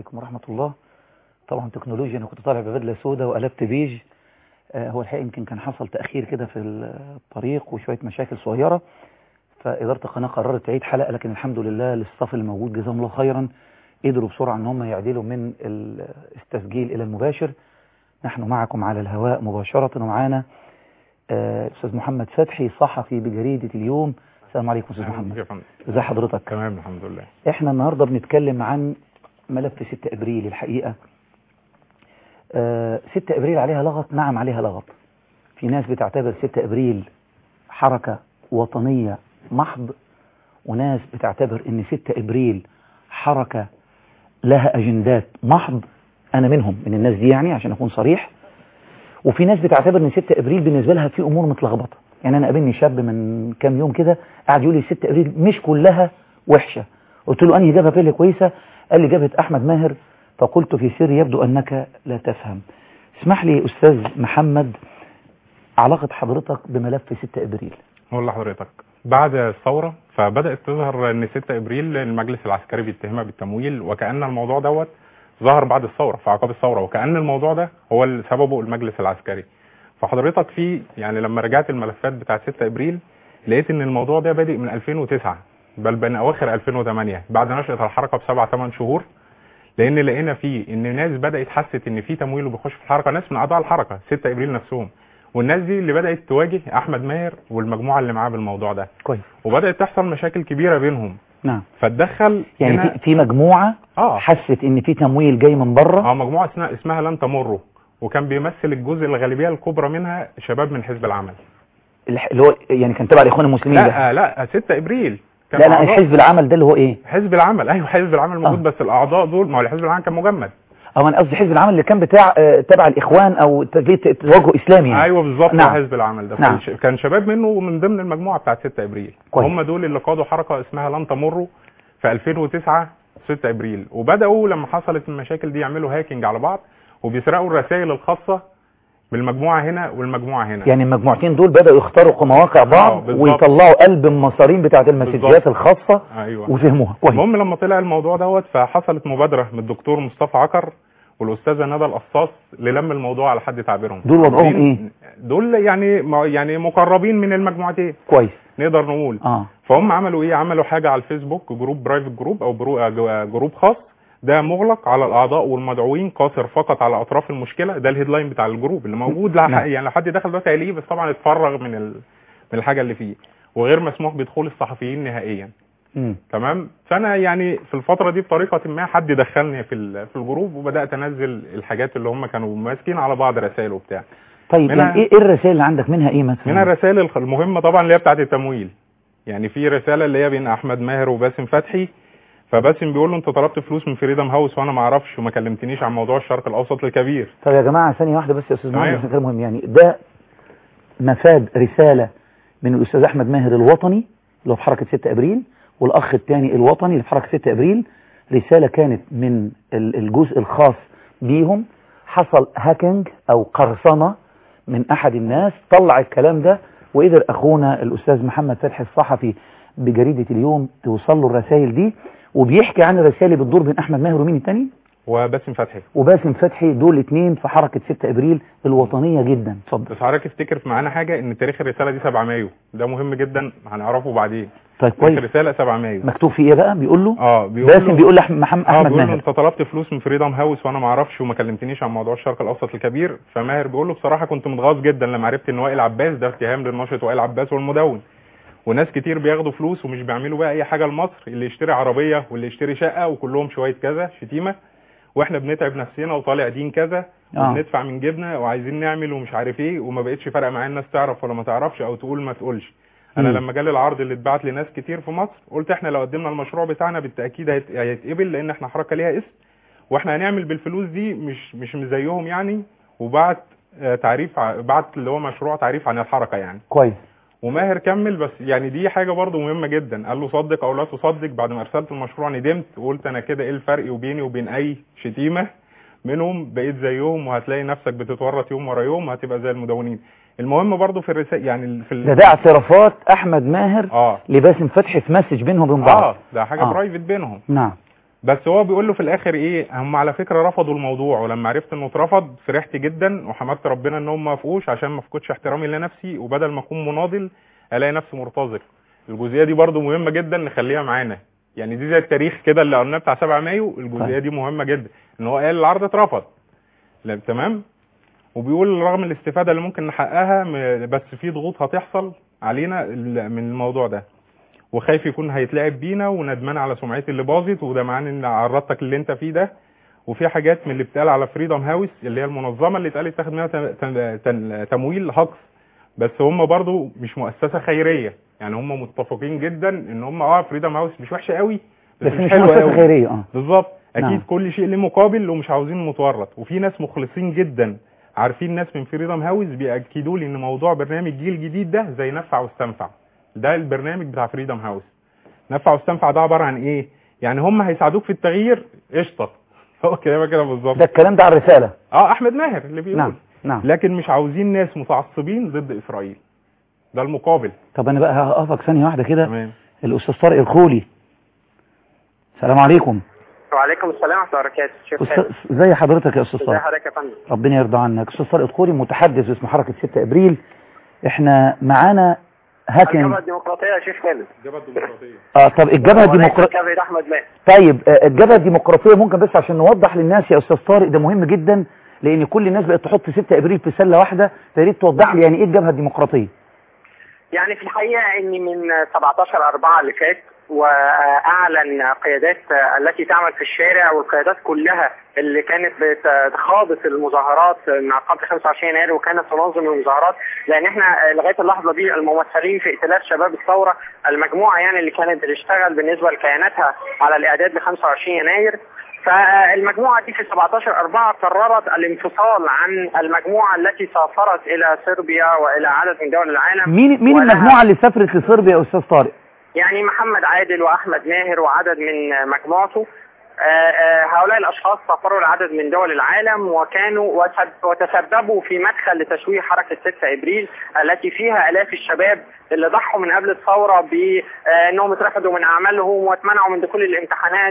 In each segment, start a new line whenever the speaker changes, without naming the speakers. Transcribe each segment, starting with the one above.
عليكم ورحمة الله طبعا تكنولوجيا أنا كنت طالع ببدلة سوداء وقلبت بيج آه هو الحقيقة يمكن كان حصل تأخير كده في الطريق وشوية مشاكل صغيرة فإدارة القناة قررت تعيد حلقة لكن الحمد لله للصف الموجود جزاهم الله خيرا قدروا بسرعة ان هم يعدلوا من التسجيل إلى المباشر نحن معكم على الهواء مباشرة ومعانا آه أستاذ محمد فتحي صحفي بجريدة اليوم السلام عليكم أستاذ محمد ازي حضرتك
تمام الحمد لله
احنا النهاردة بنتكلم عن ملف 6 ابريل الحقيقة آه 6 ابريل عليها لغط نعم عليها لغط في ناس بتعتبر 6 ابريل حركة وطنية محض وناس بتعتبر ان 6 ابريل حركة لها اجندات محض انا منهم من الناس دي يعني عشان اكون صريح وفي ناس بتعتبر ان 6 ابريل بالنسبة لها في امور متلخبطة يعني انا قابلني شاب من كام يوم كده قاعد يقول لي 6 ابريل مش كلها وحشة قلت له انهي جبهه اللي كويسه قال لي جبهه احمد ماهر فقلت في سر يبدو انك لا تفهم اسمح لي استاذ محمد علاقه حضرتك بملف 6 ابريل
هقول لحضرتك بعد الثوره فبدات تظهر ان 6 ابريل المجلس العسكري بيتهمها بالتمويل وكان الموضوع دوت ظهر بعد الثوره في عقاب الثوره وكان الموضوع ده هو اللي سببه المجلس العسكري فحضرتك في يعني لما رجعت الملفات بتاعه 6 ابريل لقيت ان الموضوع ده بادئ من 2009 بل بين اواخر 2008 بعد نشأة الحركه بسبع ثمان شهور لان لقينا فيه ان ناس بدات حست ان في تمويل وبيخش في الحركه ناس من اعضاء الحركه 6 ابريل نفسهم والناس دي اللي بدات تواجه احمد ماهر والمجموعه اللي معاه بالموضوع ده
كويس
وبدات تحصل مشاكل كبيره بينهم
نعم
فتدخل
يعني
هنا-
في, في مجموعه
اه
حست ان في تمويل جاي من بره
اه مجموعه اسمها اسمها لن تمروا وكان بيمثل الجزء الغالبيه الكبرى منها شباب من حزب العمل
الح- اللي هو يعني كان تبع الاخوان المسلمين ده
لا لا 6 ابريل كان
لا لا
أعضاء-
الحزب العمل ده اللي هو ايه
حزب العمل ايوه حزب العمل موجود
آه.
بس الاعضاء دول ما هو حزب العمل كان مجمد
او انا قصدي حزب العمل اللي كان بتاع آه، تبع الاخوان او تجليد توجه اسلامي يعني.
ايوه بالظبط
نعم.
نعم. حزب العمل ده
نعم.
فالش- كان شباب منه من ضمن المجموعه بتاعت 6 ابريل
كويس.
هم دول اللي قادوا حركه اسمها لن تمروا في 2009 6 ابريل وبداوا لما حصلت المشاكل دي يعملوا هاكينج على بعض وبيسرقوا الرسائل الخاصه بالمجموعه هنا والمجموعه هنا
يعني المجموعتين دول بدأوا يخترقوا مواقع بعض
بالظبط.
ويطلعوا قلب المصارين بتاعت المسجات
بالظبط.
الخاصة
ايوه
وفهموها كويس
المهم لما طلع الموضوع دوت فحصلت مبادره من الدكتور مصطفى عكر والاستاذه ندى القصاص للم الموضوع على حد تعبيرهم
دول وضعهم
عاملين-
ايه
دول يعني ما- يعني مقربين من المجموعتين
كويس
نقدر نقول
اه
فهم عملوا ايه عملوا حاجه على الفيسبوك جروب برايفت جروب او برو آه، جو- آه، جروب خاص ده مغلق على الاعضاء والمدعوين قاصر فقط على اطراف المشكله ده الهيدلاين بتاع الجروب اللي موجود لح...
نعم.
يعني لو حد دخل دلوقتي هيلاقيه بس طبعا اتفرغ من ال... من الحاجه اللي فيه وغير مسموح بدخول الصحفيين نهائيا
مم.
تمام فانا يعني في الفتره دي بطريقه ما حد دخلني في ال... في الجروب وبدات انزل الحاجات اللي هم كانوا ماسكين على بعض رسائل وبتاع
طيب
منها-
يعني ايه ايه الرسائل اللي عندك منها ايه مثلا
هنا الرسائل الخ- المهمة طبعا اللي هي بتاعت التمويل يعني في رسالة اللي هي بين أحمد ماهر وباسم فتحي فباسم بيقول له أنت طلبت فلوس من فريدم هاوس وأنا ما أعرفش وما كلمتنيش عن موضوع الشرق الأوسط الكبير
طب يا جماعة ثانية واحدة بس يا استاذ
تمام.
محمد عشان كلام مهم يعني ده مفاد رسالة من الاستاذ احمد ماهر الوطني اللي هو في حركة 6 ابريل والاخ الثاني الوطني اللي في حركة 6 ابريل رسالة كانت من ال- الجزء الخاص بيهم حصل هاكينج او قرصنة من احد الناس طلع الكلام ده وقدر اخونا الاستاذ محمد فتحي الصحفي بجريدة اليوم توصل له الرسائل دي وبيحكي عن الرسائل اللي بتدور بين احمد ماهر ومين التاني
وباسم فتحي
وباسم فتحي دول اتنين في حركة 6 ابريل الوطنية جدا اتفضل
بس حضرتك افتكر معانا حاجة إن تاريخ الرسالة دي 7 مايو ده مهم جدا هنعرفه بعدين
طيب
تاريخ
كويس
الرسالة 7 مايو
مكتوب فيه ايه بقى بيقول له
اه بيقول
باسم
له-
بيقول لأح- محمد
اه
احمد
بيقول له
ماهر
انت طلبت فلوس من فريدم هاوس وانا ما اعرفش وما كلمتنيش عن موضوع الشرق الاوسط الكبير فماهر بيقول له بصراحه كنت متغاظ جدا لما عرفت ان وائل عباس ده اتهام للناشط وائل عباس والمدون وناس كتير بياخدوا فلوس ومش بيعملوا بقى اي حاجه لمصر اللي يشتري عربيه واللي يشتري شقه وكلهم شويه كذا شتيمه واحنا بنتعب نفسنا وطالع دين كذا
آه.
وبندفع من جيبنا وعايزين نعمل ومش عارف ايه وما بقتش فارقه معايا الناس تعرف ولا ما تعرفش او تقول ما تقولش انا
مم.
لما جالي العرض اللي اتبعت لناس كتير في مصر قلت احنا لو قدمنا المشروع بتاعنا بالتاكيد هيت- هيتقبل لان احنا حركه ليها اسم واحنا هنعمل بالفلوس دي مش مش زيهم يعني وبعت آه، تعريف ع- بعت اللي هو مشروع تعريف عن الحركه يعني
كويس
وماهر كمل بس يعني دي حاجه برضو مهمه جدا قال له صدق او لا تصدق بعد ما ارسلت المشروع ندمت وقلت انا كده ايه الفرق وبيني وبين اي شتيمه منهم بقيت زيهم وهتلاقي نفسك بتتورط يوم ورا يوم وهتبقى زي المدونين المهم برضو في الرسائل يعني في ال-
ده ده اعترافات احمد ماهر
اه
لباسم فتحي في مسج بينهم وبين بعض
اه ده حاجه
آه.
برايفت بينهم
نعم
بس هو بيقول له في الاخر ايه هم على فكره رفضوا الموضوع ولما عرفت انه اترفض فرحت جدا وحمدت ربنا انهم ما وافقوش عشان ما افقدش احترامي لنفسي وبدل ما اكون مناضل الاقي نفسي مرتزق الجزئيه دي برضو مهمه جدا نخليها معانا يعني دي زي التاريخ كده اللي قلناه بتاع 7 مايو الجزئيه دي مهمه جدا ان هو قال العرض اترفض لا، تمام وبيقول رغم الاستفاده اللي ممكن نحققها م- بس في ضغوط هتحصل علينا ال- من الموضوع ده وخايف يكون هيتلعب بينا وندمان على سمعتي اللي باظت وده معناه ان عرضتك اللي انت فيه ده وفي حاجات من اللي بتقال على فريدم هاوس اللي هي المنظمه اللي اتقال يتاخد منها تم- تم- تم- تمويل هقص بس هم برضو مش مؤسسه خيريه يعني هم متفقين جدا ان هم اه فريدم هاوس مش وحشه قوي
بس مش
حلوة
مؤسسة
قوي.
خيرية اه
بالظبط اكيد
نعم.
كل شيء له مقابل ومش عاوزين متورط وفي ناس مخلصين جدا عارفين ناس من فريدم هاوس بياكدوا لي ان موضوع برنامج جيل جديد ده زي نفع واستنفع ده البرنامج بتاع فريدم هاوس نفع واستنفع ده عباره عن ايه يعني هم هيساعدوك في التغيير قشطه هو كده كده بالظبط
ده الكلام ده على الرسالة
اه احمد ماهر اللي بيقول
نعم نعم
لكن مش عاوزين ناس متعصبين ضد اسرائيل ده المقابل
طب انا بقى هقفك ثانية واحدة كده
تمام
الاستاذ طارق الخولي السلام عليكم
وعليكم السلام ورحمه الله وبركاته شيخ
أستاذ
خالد
ازي حضرتك يا استاذ
ازي
طارق
حضرتك يا فندم
ربنا يرضى عنك استاذ طارق الخولي متحدث باسم حركة 6 ابريل احنا معانا هاكن
الجبهه الديمقراطيه يا شيخ خالد
الجبهه الديمقراطيه
اه طب الجبهة
وليس
الديمقراطية
كافي احمد ماهر
طيب آه، الجبهة الديمقراطية ممكن بس عشان نوضح للناس يا استاذ طارق ده مهم جدا لان كل الناس بقت تحط 6 ابريل في سلة واحدة فياريت توضح لي يعني ايه الجبهة الديمقراطية
يعني في الحقيقه ان من 17 4 اللي فات واعلن قيادات التي تعمل في الشارع والقيادات كلها اللي كانت بتخاضت المظاهرات مع قبل 25 يناير وكانت تنظم المظاهرات لان احنا لغايه اللحظه دي الممثلين في ائتلاف شباب الثوره المجموعه يعني اللي كانت بتشتغل بالنسبه لكياناتها على الاعداد ل 25 يناير فالمجموعة دي في 17 4 قررت الانفصال عن المجموعة التي سافرت إلى صربيا وإلى عدد من دول العالم
مين مين
ولها-
المجموعة اللي سافرت لصربيا يا استاذ طارق
يعني محمد عادل واحمد ماهر وعدد من مجموعته آه، آه، هؤلاء الاشخاص سافروا لعدد من دول العالم وكانوا وتسب- وتسببوا في مدخل لتشويه حركه 6 ابريل التي فيها الاف الشباب اللي ضحوا من قبل الثوره بانهم اترفضوا من اعمالهم واتمنعوا من دخول الامتحانات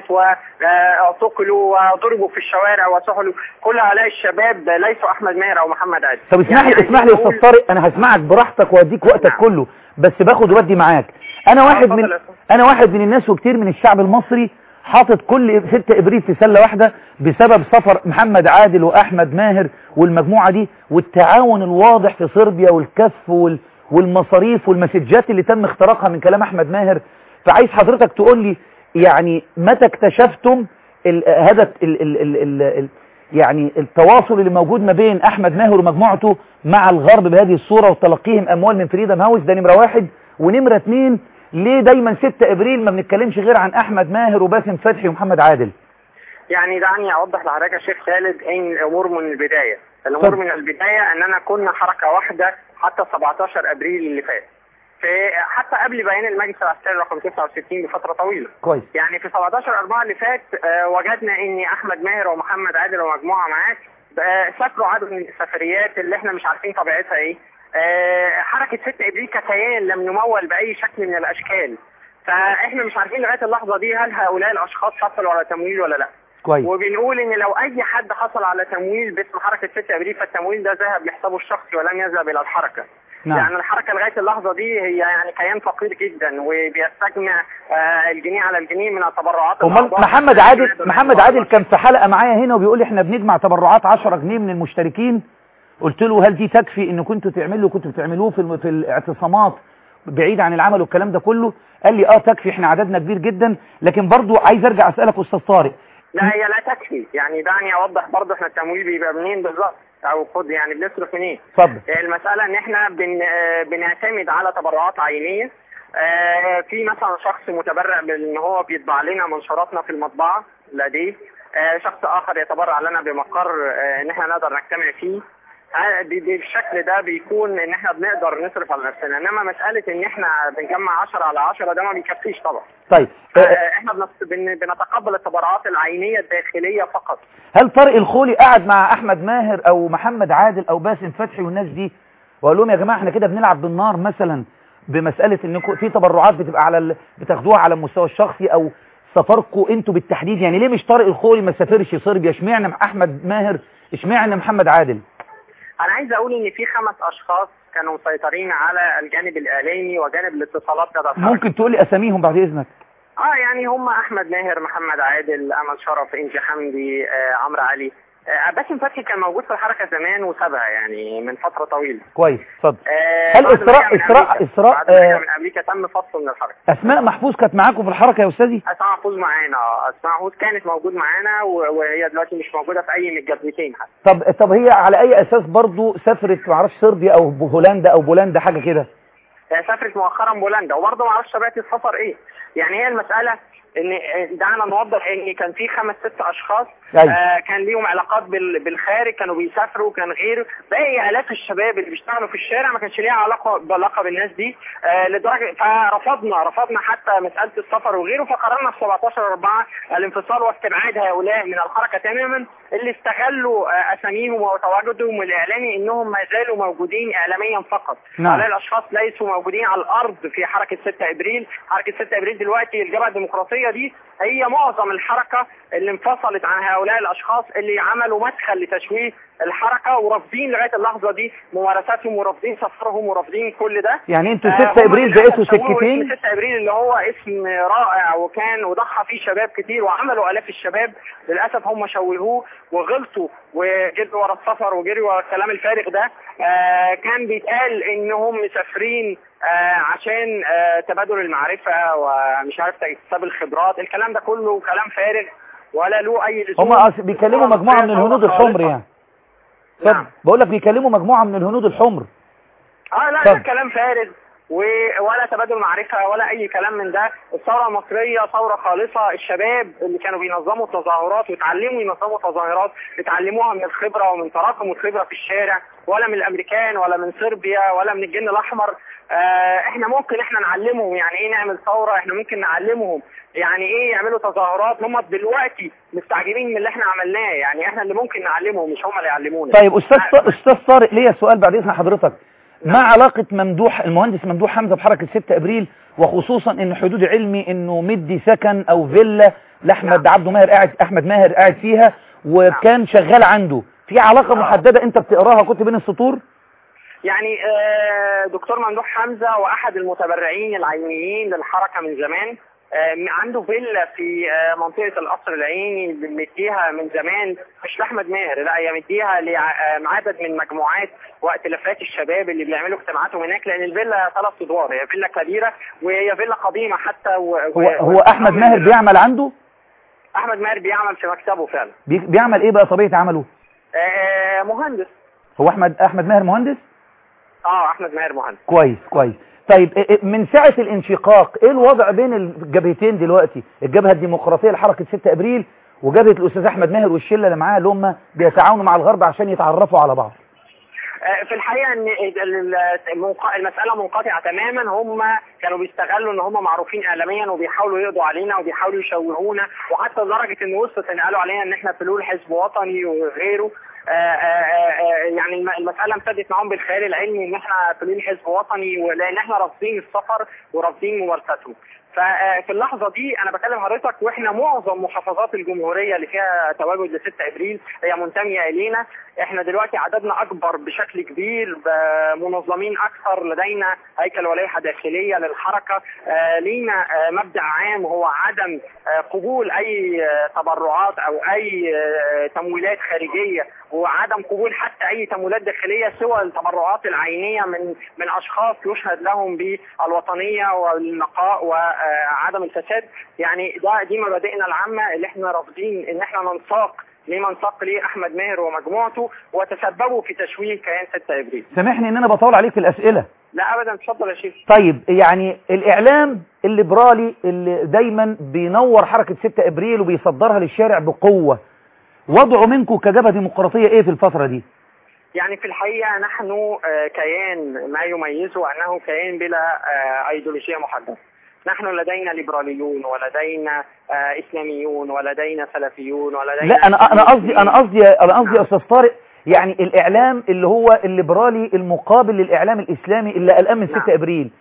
واعتقلوا وضربوا في الشوارع وسحلوا كل هؤلاء الشباب ليسوا احمد ماهر او محمد عادل
طب اسمح لي
يعني
اسمح لي يا
عايزين
استاذ طارق انا هسمعك براحتك واديك وقتك
نعم.
كله بس باخد ودي معاك انا واحد
اتفضل
من
يا أستاذ.
انا واحد من الناس وكتير من الشعب المصري حاطط كل 6 ابريل في سله واحده بسبب سفر محمد عادل واحمد ماهر والمجموعه دي والتعاون الواضح في صربيا والكف وال والمصاريف والمسجات اللي تم اختراقها من كلام احمد ماهر فعايز حضرتك تقول لي يعني متى اكتشفتم ال- هذا ال ال ال ال ال يعني التواصل اللي موجود ما بين احمد ماهر ومجموعته مع الغرب بهذه الصورة وتلقيهم اموال من فريدم هاوس ده نمرة واحد ونمرة اتنين ليه دايما 6 ابريل ما بنتكلمش غير عن احمد ماهر وباسم فتحي ومحمد عادل
يعني دعني اوضح لحضرتك يا شيخ خالد ان الامور من البدايه الامور
اتفضل.
من البدايه اننا كنا حركه واحده حتى 17 ابريل اللي فات في حتى قبل بيان المجلس العسكري رقم 69 بفتره طويله
كويس
يعني في 17 4 اللي فات آه، وجدنا ان احمد ماهر ومحمد عادل ومجموعه معاه آه، سافروا عدد من السفريات اللي احنا مش عارفين طبيعتها ايه آه، حركه 6 ابريل ككيان لم نمول باي شكل من الاشكال فاحنا مش عارفين لغايه اللحظه دي هل هؤلاء الاشخاص حصلوا على تمويل ولا لا
كويس
وبنقول ان لو اي حد حصل على تمويل باسم حركه 6 ابريل فالتمويل ده ذهب لحسابه الشخصي ولم يذهب الى الحركه
نعم
يعني الحركه لغايه اللحظه دي هي يعني كيان فقير جدا وبيستجمع آه، الجنيه على الجنيه من التبرعات
امال
الأعضاء.
محمد عادل
نقدر
محمد
نتبرع.
عادل كان في حلقة معايا هنا وبيقول لي احنا بنجمع تبرعات 10 جنيه من المشتركين قلت له هل دي تكفي ان كنتوا تعملوا كنتوا بتعملوه في الم- في الاعتصامات بعيد عن العمل والكلام ده كله قال لي اه تكفي احنا عددنا كبير جدا لكن برضو عايز ارجع اسالك استاذ طارق
لا هي لا تكفي يعني دعني اوضح برضه احنا التمويل بيبقى منين بالظبط او خد يعني بنصرف منين
اتفضل
المسألة ان احنا بن آه، بنعتمد على تبرعات عينية آه، في مثلا شخص متبرع بان هو بيطبع لنا منشوراتنا في المطبعة لديه آه، شخص اخر يتبرع لنا بمقر آه، ان احنا نقدر نجتمع فيه آه، دي- دي بالشكل ده بيكون ان احنا بنقدر نصرف على نفسنا انما مسألة ان احنا بنجمع 10 على 10 ده ما بيكفيش طبعا
طيب آه،
آه، احنا بنت- بن- بنتقبل التبرعات العينية الداخلية فقط
هل طارق الخولي قعد مع احمد ماهر او محمد عادل او باسم فتحي والناس دي وقال لهم يا جماعه احنا كده بنلعب بالنار مثلا بمساله ان في تبرعات بتبقى على ال... بتاخدوها على المستوى الشخصي او سفركم انتوا بالتحديد يعني ليه مش طارق الخولي ما سافرش صربيا اشمعنى احمد ماهر اشمعنى محمد عادل
انا عايز اقول ان في خمس اشخاص كانوا مسيطرين على الجانب الاعلامي وجانب الاتصالات لدى الحركة.
ممكن تقول لي اساميهم بعد اذنك
اه يعني هم احمد ماهر محمد عادل امل شرف انجي حمدي آه عمرو علي آه باسم فتحي كان موجود في الحركه زمان وسابها يعني من فتره طويله
كويس اتفضل
آه
هل
بعد ما
إسراء-
رجع من
إسراء-
أمريكا-
إسراء،
بعد ما رجع
آه،
من امريكا تم فصله من الحركه
اسماء محفوظ كانت معاكم في الحركه يا استاذي
اسماء محفوظ معانا اه اسماء محفوظ كانت موجود معانا و- وهي دلوقتي مش موجوده في اي من الجبهتين حتى
طب طب هي على اي اساس برضو سافرت معرفش صربيا او هولندا او بولندا حاجه كده
هي سافرت مؤخرا بولندا وبرضه ما اعرفش طبيعه السفر ايه يعني هي المساله ان دعنا نوضح ان كان في خمس ست اشخاص
أيوة.
آه كان ليهم علاقات بال- بالخارج كانوا بيسافروا كان غير باقي الاف الشباب اللي بيشتغلوا في الشارع ما كانش ليها علاقه بعلاقه بالناس دي آه لدرجه فرفضنا رفضنا حتى مساله السفر وغيره فقررنا في 17 4 الانفصال واستبعاد هؤلاء من الحركه تماما اللي استغلوا آه اساميهم وتواجدهم الاعلامي انهم ما زالوا موجودين اعلاميا فقط
نعم.
هؤلاء الاشخاص ليسوا موجودين على الارض في حركه 6 ابريل حركه 6 ابريل دلوقتي الجبهه الديمقراطيه دي هي معظم الحركه اللي انفصلت عن هؤلاء الاشخاص اللي عملوا مدخل لتشويه الحركه ورافضين لغايه اللحظه دي ممارساتهم ورافضين سفرهم ورافضين كل ده
يعني انتوا
آه،
6
هم
ابريل
للأسف
بقيتوا
سووا
سكتين
اسم 6 ابريل اللي هو اسم رائع وكان وضحى فيه شباب كتير وعملوا الاف الشباب للاسف هم شوهوه وغلطوا وجروا ورا السفر وجروا ورا الكلام الفارغ ده آه كان بيتقال انهم مسافرين آه عشان آه تبادل المعرفه ومش عارف اكتساب الخبرات الكلام ده كله كلام فارغ ولا له اي لزوم
هم أص- بيكلموا مجموعه من الهنود الحمر يعني طب
نعم.
بقول لك بيكلموا مجموعه من الهنود الحمر
اه لا
طب.
ده كلام فارغ و- ولا تبادل معرفة ولا أي كلام من ده الثورة المصرية ثورة خالصة الشباب اللي كانوا بينظموا تظاهرات وتعلموا ينظموا تظاهرات اتعلموها من الخبرة ومن تراكم الخبرة في الشارع ولا من الأمريكان ولا من صربيا ولا من الجن الأحمر آه احنا ممكن احنا نعلمهم يعني ايه نعمل ثورة احنا ممكن نعلمهم يعني ايه يعملوا تظاهرات هم دلوقتي مستعجبين من اللي احنا عملناه يعني احنا اللي ممكن نعلمهم مش هم اللي يعلمونا
طيب استاذ ط- استاذ طارق ليا سؤال بعد اذن حضرتك ما علاقه ممدوح المهندس ممدوح حمزه بحركه 6 ابريل وخصوصا ان حدود علمي انه مدي سكن او فيلا لاحمد
نعم.
عبده ماهر قاعد احمد ماهر قاعد فيها وكان شغال عنده في علاقه
نعم.
محدده انت بتقراها كنت بين السطور
يعني آه، دكتور ممدوح حمزة وأحد المتبرعين العينيين للحركة من زمان آه، عنده فيلا في آه، منطقة القصر العيني مديها من زمان مش لأحمد ماهر لا هي مديها لعدد من مجموعات وائتلافات الشباب اللي بيعملوا اجتماعاتهم هناك لأن الفيلا ثلاث أدوار هي فيلا كبيرة وهي فيلا قديمة حتى و...
هو, هو احمد ماهر بيعمل عنده
أحمد ماهر بيعمل في مكتبه فعلا
بي- بيعمل ايه بقى طبيعه عمله
آه، مهندس
هو احمد احمد ماهر مهندس
اه أحمد ماهر مهندس
كويس كويس طيب إيه- إيه- من ساعة الانشقاق ايه الوضع بين الجبهتين دلوقتي الجبهة الديمقراطية لحركة 6 ابريل وجبهة الاستاذ احمد ماهر والشلة اللي معاه اللي هم بيتعاونوا مع الغرب عشان يتعرفوا على بعض
آه، في الحقيقه ان ال- ال- المنق- المساله منقطعه تماما هم كانوا بيستغلوا ان هم معروفين اعلاميا وبيحاولوا يقضوا علينا وبيحاولوا يشوهونا وحتى لدرجه ان وصلت ان قالوا علينا ان احنا فلول حزب وطني وغيره آه، آه، آه، يعني الم- المساله امتدت معاهم بالخيال العلمي ان احنا فلول حزب وطني ولان احنا رافضين السفر ورافضين ممارسته ففي اللحظة دي أنا بكلم حضرتك وإحنا معظم محافظات الجمهورية اللي فيها تواجد ل 6 إبريل هي منتمية إلينا إحنا دلوقتي عددنا أكبر بشكل كبير بمنظمين أكثر لدينا هيكل ولائحة داخلية للحركة آه، لينا آه، مبدأ عام هو عدم آه، قبول أي آه، تبرعات أو أي آه، تمويلات خارجية وعدم قبول حتى أي تمويلات داخلية سوى التبرعات العينية من من أشخاص يشهد لهم بالوطنية والنقاء وعدم الفساد يعني ده دي مبادئنا العامة اللي احنا رافضين ان احنا ننساق لما انساق ليه احمد ماهر ومجموعته وتسببوا في تشويه كيان 6 ابريل
سامحني ان انا بطول عليك في الاسئلة
لا ابدا اتفضل يا شيخ
طيب يعني الاعلام الليبرالي اللي دايما بينور حركة 6 ابريل وبيصدرها للشارع بقوة وضعه منكم كجبهة ديمقراطية ايه في الفترة دي
يعني في الحقيقة نحن آه، كيان ما يميزه أنه كيان بلا آه، أيديولوجية محددة نحن لدينا ليبراليون ولدينا آه، إسلاميون ولدينا سلفيون ولدينا
لا انا انا قصدي انا قصدي انا قصدي يا
نعم.
استاذ طارق يعني الاعلام اللي هو الليبرالي المقابل للاعلام الاسلامي اللي قلقان من 6
نعم.
ابريل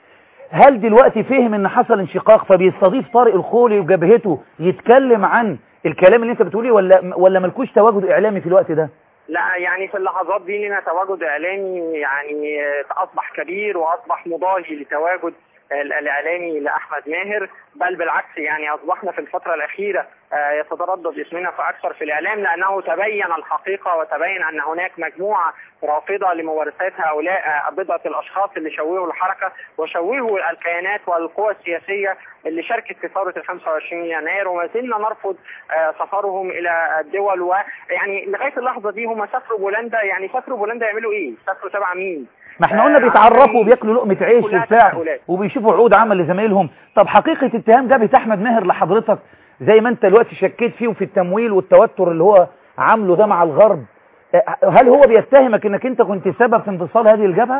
هل دلوقتي فهم ان حصل انشقاق فبيستضيف طارق الخولي وجبهته يتكلم عن الكلام اللي انت بتقوليه ولا ولا ملكوش تواجد اعلامي في الوقت ده
لا يعني في اللحظات دي لنا تواجد اعلامي يعني اصبح كبير واصبح مضاهي لتواجد ال- الاعلامي لاحمد ماهر بل بالعكس يعني اصبحنا في الفتره الاخيره آه، يتردد اسمنا فاكثر في الاعلام لانه تبين الحقيقه وتبين ان هناك مجموعه رافضه لممارسات هؤلاء آه، بضعه الاشخاص اللي شوهوا الحركه وشوهوا الكيانات والقوى السياسيه اللي شاركت في ثوره ال 25 يناير وما زلنا نرفض آه، سفرهم الى الدول ويعني لغايه اللحظه دي هم سافروا بولندا يعني سافروا بولندا يعملوا ايه؟ سافروا تبع مين؟
ما احنا قلنا
آه،
بيتعرفوا
عشان
وبياكلوا لقمة عيش
كلها
وبتاع
تساؤلات.
وبيشوفوا عقود عمل لزمايلهم طب حقيقة اتهام جبهة احمد ماهر لحضرتك زي ما انت دلوقتي شكيت فيه وفي التمويل والتوتر اللي هو عامله ده مع الغرب اه، هل هو بيتهمك انك انت كنت سبب في انفصال هذه الجبهة؟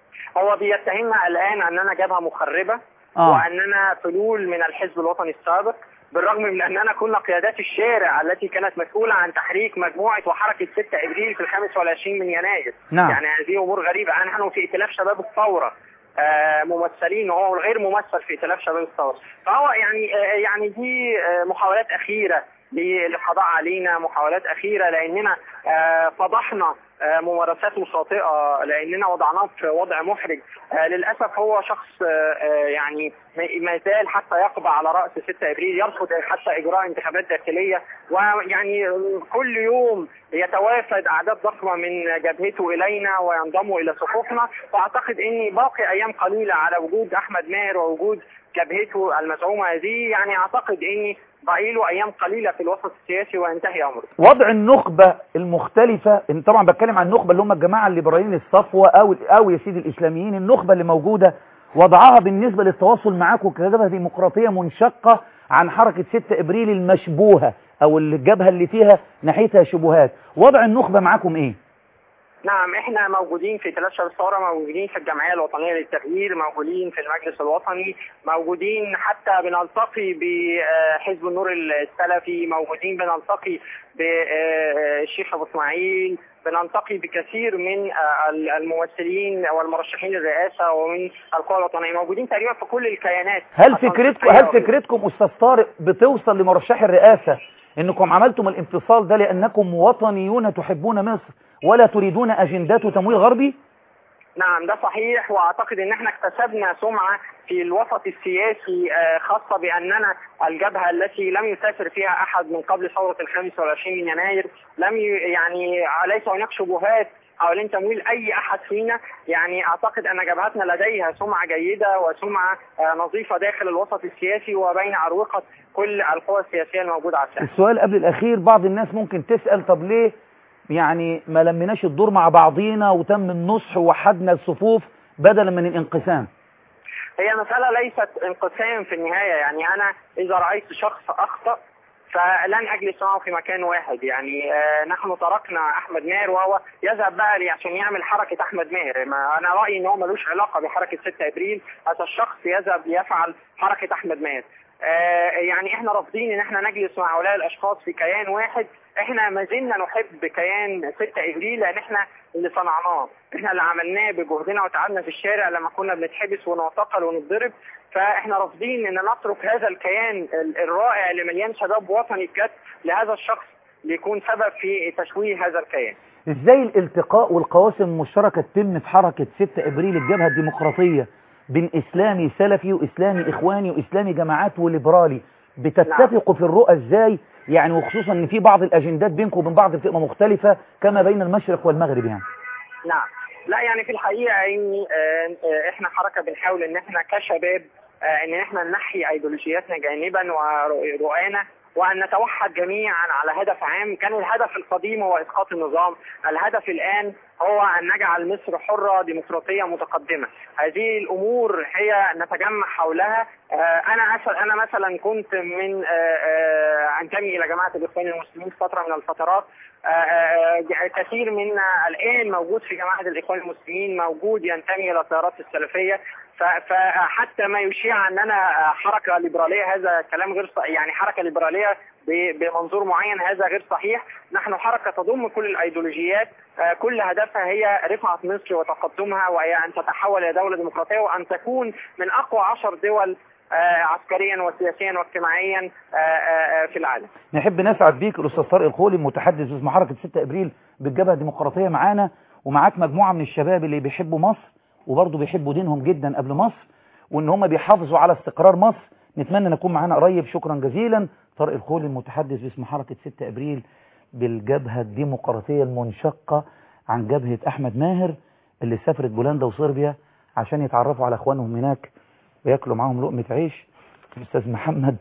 هو بيتهمنا الان اننا جبهه مخربه
اه
واننا فلول من الحزب الوطني السابق بالرغم من اننا كنا قيادات الشارع التي كانت مسؤوله عن تحريك مجموعه وحركه 6 ابريل في الخامس والعشرين من يناير
نعم.
يعني هذه امور غريبه نحن في ائتلاف شباب الثوره آه، ممثلين وهو غير ممثل في ائتلاف شباب الثوره فهو يعني آه، يعني دي آه، محاولات اخيره للقضاء علينا محاولات اخيره لاننا آه، فضحنا آه، ممارساته خاطئه لاننا وضعناه في وضع محرج آه، للاسف هو شخص آه، آه، يعني ما- ما زال حتى يقبع على راس 6 ابريل يرفض حتى اجراء انتخابات داخليه ويعني كل يوم يتوافد اعداد ضخمه من جبهته الينا وينضموا الى صفوفنا فاعتقد اني باقي ايام قليله على وجود احمد ماهر ووجود جبهته المزعومه هذه يعني اعتقد اني باقي له ايام قليله في الوسط السياسي وينتهي امره
وضع النخبة المختلفة إن طبعا بتكلم عن النخبة اللي هم الجماعة الليبراليين الصفوة أو أو يا سيدي الإسلاميين النخبة اللي موجودة وضعها بالنسبة للتواصل معاكم كجبهة ديمقراطية منشقة عن حركة 6 إبريل المشبوهة أو الجبهة اللي فيها ناحيتها شبهات وضع النخبة معاكم إيه؟
نعم احنا موجودين في ائتلاف شباب الثوره موجودين في الجمعيه الوطنيه للتغيير موجودين في المجلس الوطني موجودين حتى بنلتقي بحزب النور السلفي موجودين بنلتقي بالشيخ ابو اسماعيل بنلتقي بكثير من آه، الممثلين والمرشحين للرئاسه ومن القوى الوطنيه موجودين تقريبا في كل الكيانات
هل فكرتكم هل فكرتكم أستاذ طارق بتوصل لمرشح الرئاسة إنكم عملتم الانفصال ده لأنكم وطنيون تحبون مصر ولا تريدون أجندات وتمويل غربي؟
نعم ده صحيح واعتقد ان احنا اكتسبنا سمعه في الوسط السياسي آه، خاصه باننا الجبهه التي لم يسافر فيها احد من قبل ثوره الخامس والعشرين من يناير لم ي... يعني ليس هناك شبهات حوالين تمويل اي احد فينا يعني اعتقد ان جبهتنا لديها سمعه جيده وسمعه آه، نظيفه داخل الوسط السياسي وبين اروقه كل القوى السياسيه الموجوده على الساحه
السؤال قبل الأخير بعض الناس ممكن تسأل طب ليه يعني ما لمناش الدور مع بعضينا وتم النصح ووحدنا الصفوف بدلا من الانقسام
هي مسألة ليست انقسام في النهاية يعني أنا إذا رأيت شخص أخطأ فلن أجلس معه في مكان واحد يعني آه نحن تركنا أحمد ماهر وهو يذهب بقى لي عشان يعمل حركة أحمد ماهر ما أنا رأيي إن هو ملوش علاقة بحركة 6 إبريل هذا الشخص يذهب ليفعل حركة أحمد ماهر آه يعني احنا رافضين ان احنا نجلس مع هؤلاء الاشخاص في كيان واحد احنا ما زلنا نحب كيان 6 ابريل لان احنا اللي صنعناه احنا اللي عملناه بجهدنا وتعبنا في الشارع لما كنا بنتحبس ونعتقل ونتضرب فاحنا رافضين ان نترك هذا الكيان ال- الرائع اللي مليان شباب وطني بجد لهذا الشخص ليكون سبب في تشويه هذا الكيان
ازاي الالتقاء والقواسم المشتركة تتم في حركة 6 ابريل الجبهة الديمقراطية بين اسلامي سلفي واسلامي اخواني واسلامي جماعات وليبرالي بتتفقوا في الرؤى ازاي يعني وخصوصا ان في بعض الاجندات بينكم وبين بعض بتبقى مختلفة كما بين المشرق والمغرب يعني
نعم لا يعني في الحقيقه ان آه، آه، احنا حركه بنحاول ان احنا كشباب آه، ان احنا ننحي ايديولوجياتنا جانبا ورؤانا وان نتوحد جميعا على هدف عام كان الهدف القديم هو اسقاط النظام الهدف الان هو ان نجعل مصر حره ديمقراطيه متقدمه هذه الامور هي نتجمع حولها آه، انا أس- انا مثلا كنت من آه، آه، انتمي الى جماعه الاخوان المسلمين في فتره من الفترات آه، آه، كثير منا الان موجود في جماعه الاخوان المسلمين موجود ينتمي الى التيارات السلفيه ف ف- فحتى ما يشيع اننا حركه ليبراليه هذا كلام غير صحيح يعني حركه ليبراليه ب- بمنظور معين هذا غير صحيح نحن حركه تضم كل الايديولوجيات آه، كل هدفها هي رفعه مصر وتقدمها وهي ان تتحول الى دوله ديمقراطيه وان تكون من اقوى عشر دول آه، عسكريا وسياسيا واجتماعيا آه، آه، آه، في العالم
نحب نسعد بيك الاستاذ طارق الخولي المتحدث باسم حركه 6 ابريل بالجبهه الديمقراطيه معانا ومعاك مجموعه من الشباب اللي بيحبوا مصر وبرضه بيحبوا دينهم جدا قبل مصر وان هم بيحافظوا على استقرار مصر نتمنى نكون معانا قريب شكرا جزيلا طارق الخولي المتحدث باسم حركه 6 ابريل بالجبهه الديمقراطيه المنشقه عن جبهه احمد ماهر اللي سافرت بولندا وصربيا عشان يتعرفوا على اخوانهم هناك وياكلوا معاهم لقمه عيش الاستاذ محمد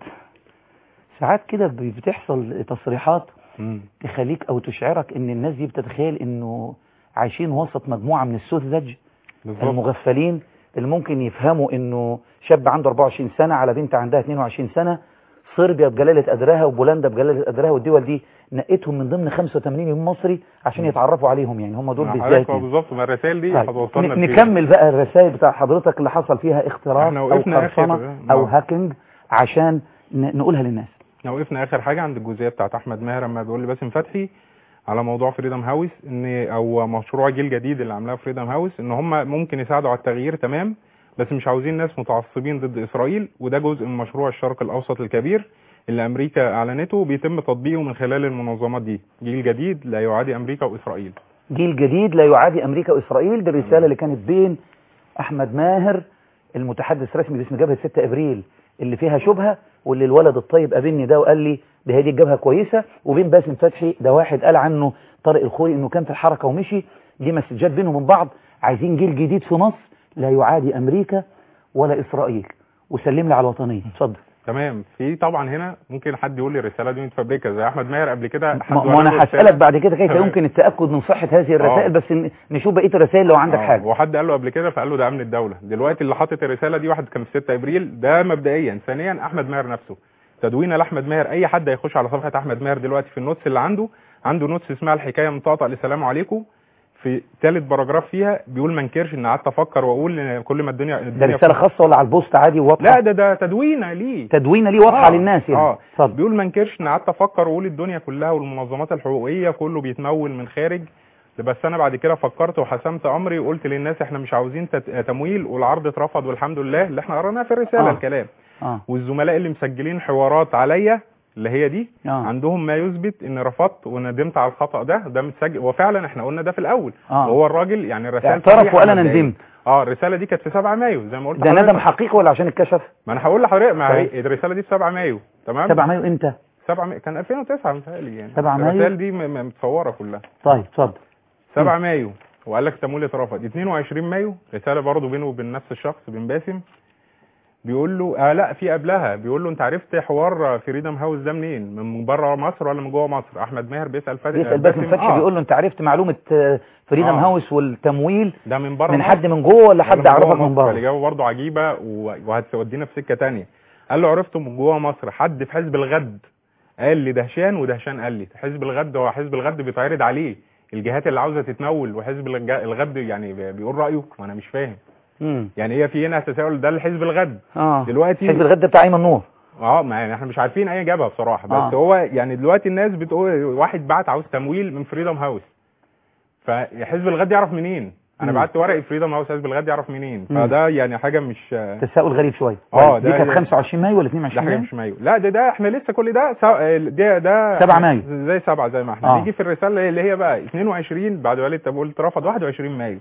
ساعات كده بتحصل تصريحات
مم.
تخليك او تشعرك ان الناس دي بتتخيل انه عايشين وسط مجموعة من السذج
بالظبط
المغفلين اللي ممكن يفهموا انه شاب عنده 24 سنة على بنت عندها 22 سنة صربيا بجلالة قدرها وبولندا بجلالة قدرها والدول دي نقتهم من ضمن 85 مليون مصري عشان يتعرفوا عليهم يعني هم دول
مع
بالذات
حضرتك
يعني.
بالظبط ما الرسائل دي
طيب،
هتوصلنا
ن-
لفين؟
نكمل بقى الرسائل بتاع حضرتك اللي حصل فيها اختراق
احنا
او
وقفنا آخر-
قرصنة او
نعم.
هاكينج عشان ن- نقولها للناس
احنا وقفنا اخر حاجه عند الجزئيه بتاعت احمد ماهر لما بيقول لي باسم فتحي على موضوع فريدم هاوس ان او مشروع جيل جديد اللي عاملاه فريدم هاوس ان هم ممكن يساعدوا على التغيير تمام بس مش عاوزين ناس متعصبين ضد اسرائيل وده جزء من مشروع الشرق الاوسط الكبير اللي امريكا اعلنته وبيتم تطبيقه من خلال المنظمات دي جيل جديد لا يعادي امريكا واسرائيل
جيل جديد لا يعادي امريكا واسرائيل دي الرساله اللي كانت بين احمد ماهر المتحدث الرسمي باسم جبهه 6 ابريل اللي فيها شبهه واللي الولد الطيب قابلني ده وقال لي ده هذه الجبهه كويسه وبين باسم فتحي ده واحد قال عنه طارق الخوي انه كان في الحركه ومشي دي مسجات بينهم وبين بعض عايزين جيل جديد في مصر لا يعادي امريكا ولا اسرائيل وسلم لي على الوطنيه اتفضل
تمام في طبعا هنا ممكن حد يقول لي الرساله دي متفبركه زي احمد ماهر قبل كده حد
ما
ورا
ما انا
له
هسالك
رسالة.
بعد كده كيف
تمام.
يمكن التاكد من صحه هذه الرسائل
آه.
بس ن- نشوف بقيه الرسائل لو عندك
آه،
حاجه
وحد قال له قبل كده فقال له ده امن الدوله دلوقتي اللي حاطط الرساله دي واحد كان في 6 ابريل ده مبدئيا ثانيا احمد ماهر نفسه تدوينه لاحمد ماهر اي حد هيخش على صفحه احمد ماهر دلوقتي في النوتس اللي عنده عنده نوتس اسمها الحكايه من طقطق لسلام عليكم في ثالث باراجراف فيها بيقول ما انكرش ان قعدت افكر واقول ان كل ما الدنيا
ده
الدنيا
رساله خاصه ولا على البوست عادي وواضحه
لا ده ده تدوينه ليه
تدوينه ليه واضحه
آه،
للناس يعني
اه
اتفضل
بيقول ما انكرش ان قعدت افكر واقول الدنيا كلها والمنظمات الحقوقيه كله بيتمول من خارج بس انا بعد كده فكرت وحسمت امري وقلت للناس احنا مش عاوزين تت- تمويل والعرض اترفض والحمد لله اللي احنا قريناه في الرساله
آه.
آه. الكلام
اه
والزملاء اللي مسجلين حوارات عليا اللي هي دي
اه
عندهم ما يثبت ان رفضت وندمت على الخطا ده ده متسجل وفعلا احنا قلنا ده في الاول
اه
وهو الراجل يعني الرسائل
اعترف
صحيحة
وقال انا
مبدئياً.
ندمت
اه الرساله دي كانت في 7 مايو زي ما قلت
ده ندم
لحضرتك.
حقيقي ولا عشان اتكشف
ما انا هقول لحضرتك ما
طيب.
هي الرساله دي في 7 مايو تمام
7 مايو امتى
7 مايو كان 2009 متهيألي يعني
7 مايو؟
الرسائل دي م- م- متصوره كلها
طيب اتفضل
7 مايو وقال لك تمويل اترفض 22 مايو رساله برضه بينه وبين نفس الشخص بين باسم بيقول له آه لا في قبلها بيقول له انت عرفت حوار فريدم هاوس ده منين من بره مصر ولا من جوه مصر احمد ماهر بيسال فتحي
بيسال باسم فتحي
آه
بيقول له انت عرفت معلومه فريدم
آه.
هاوس والتمويل
ده من بره
من
مصر.
حد من جوه ولا حد
قال له
عرفك
جوه
من
مصر.
بره
فالاجابه برضه عجيبه و- وهتودينا في سكه تانية قال له عرفته من جوه مصر حد في حزب الغد قال لي دهشان ودهشان قال لي حزب الغد هو حزب الغد بيتعرض عليه الجهات اللي عاوزه تتمول وحزب الج- الغد يعني بي- بيقول رايه وانا مش فاهم
امم
يعني هي في هنا تساؤل ده لحزب الغد
اه
دلوقتي
حزب الغد بتاع ايمن نور
اه ما يعني احنا مش عارفين اي اجابه بصراحه بس
آه.
هو يعني دلوقتي الناس بتقول واحد بعت عاوز تمويل من فريدم هاوس فحزب الغد يعرف منين انا
مم.
بعت ورقه فريدم هاوس حزب الغد يعرف منين
مم.
فده يعني حاجه مش
تساؤل غريب شويه
آه،
دي
ده
كانت
هي-
25 مايو ولا
ده
22
حاجه
مايو
مش مايو لا ده ده احنا لسه كل ده سا... ده ده
7 مايو.
زي سبعة زي ما احنا
آه.
نيجي في الرساله اللي هي بقى 22 بعد قال طب قلت رفض 21 مايو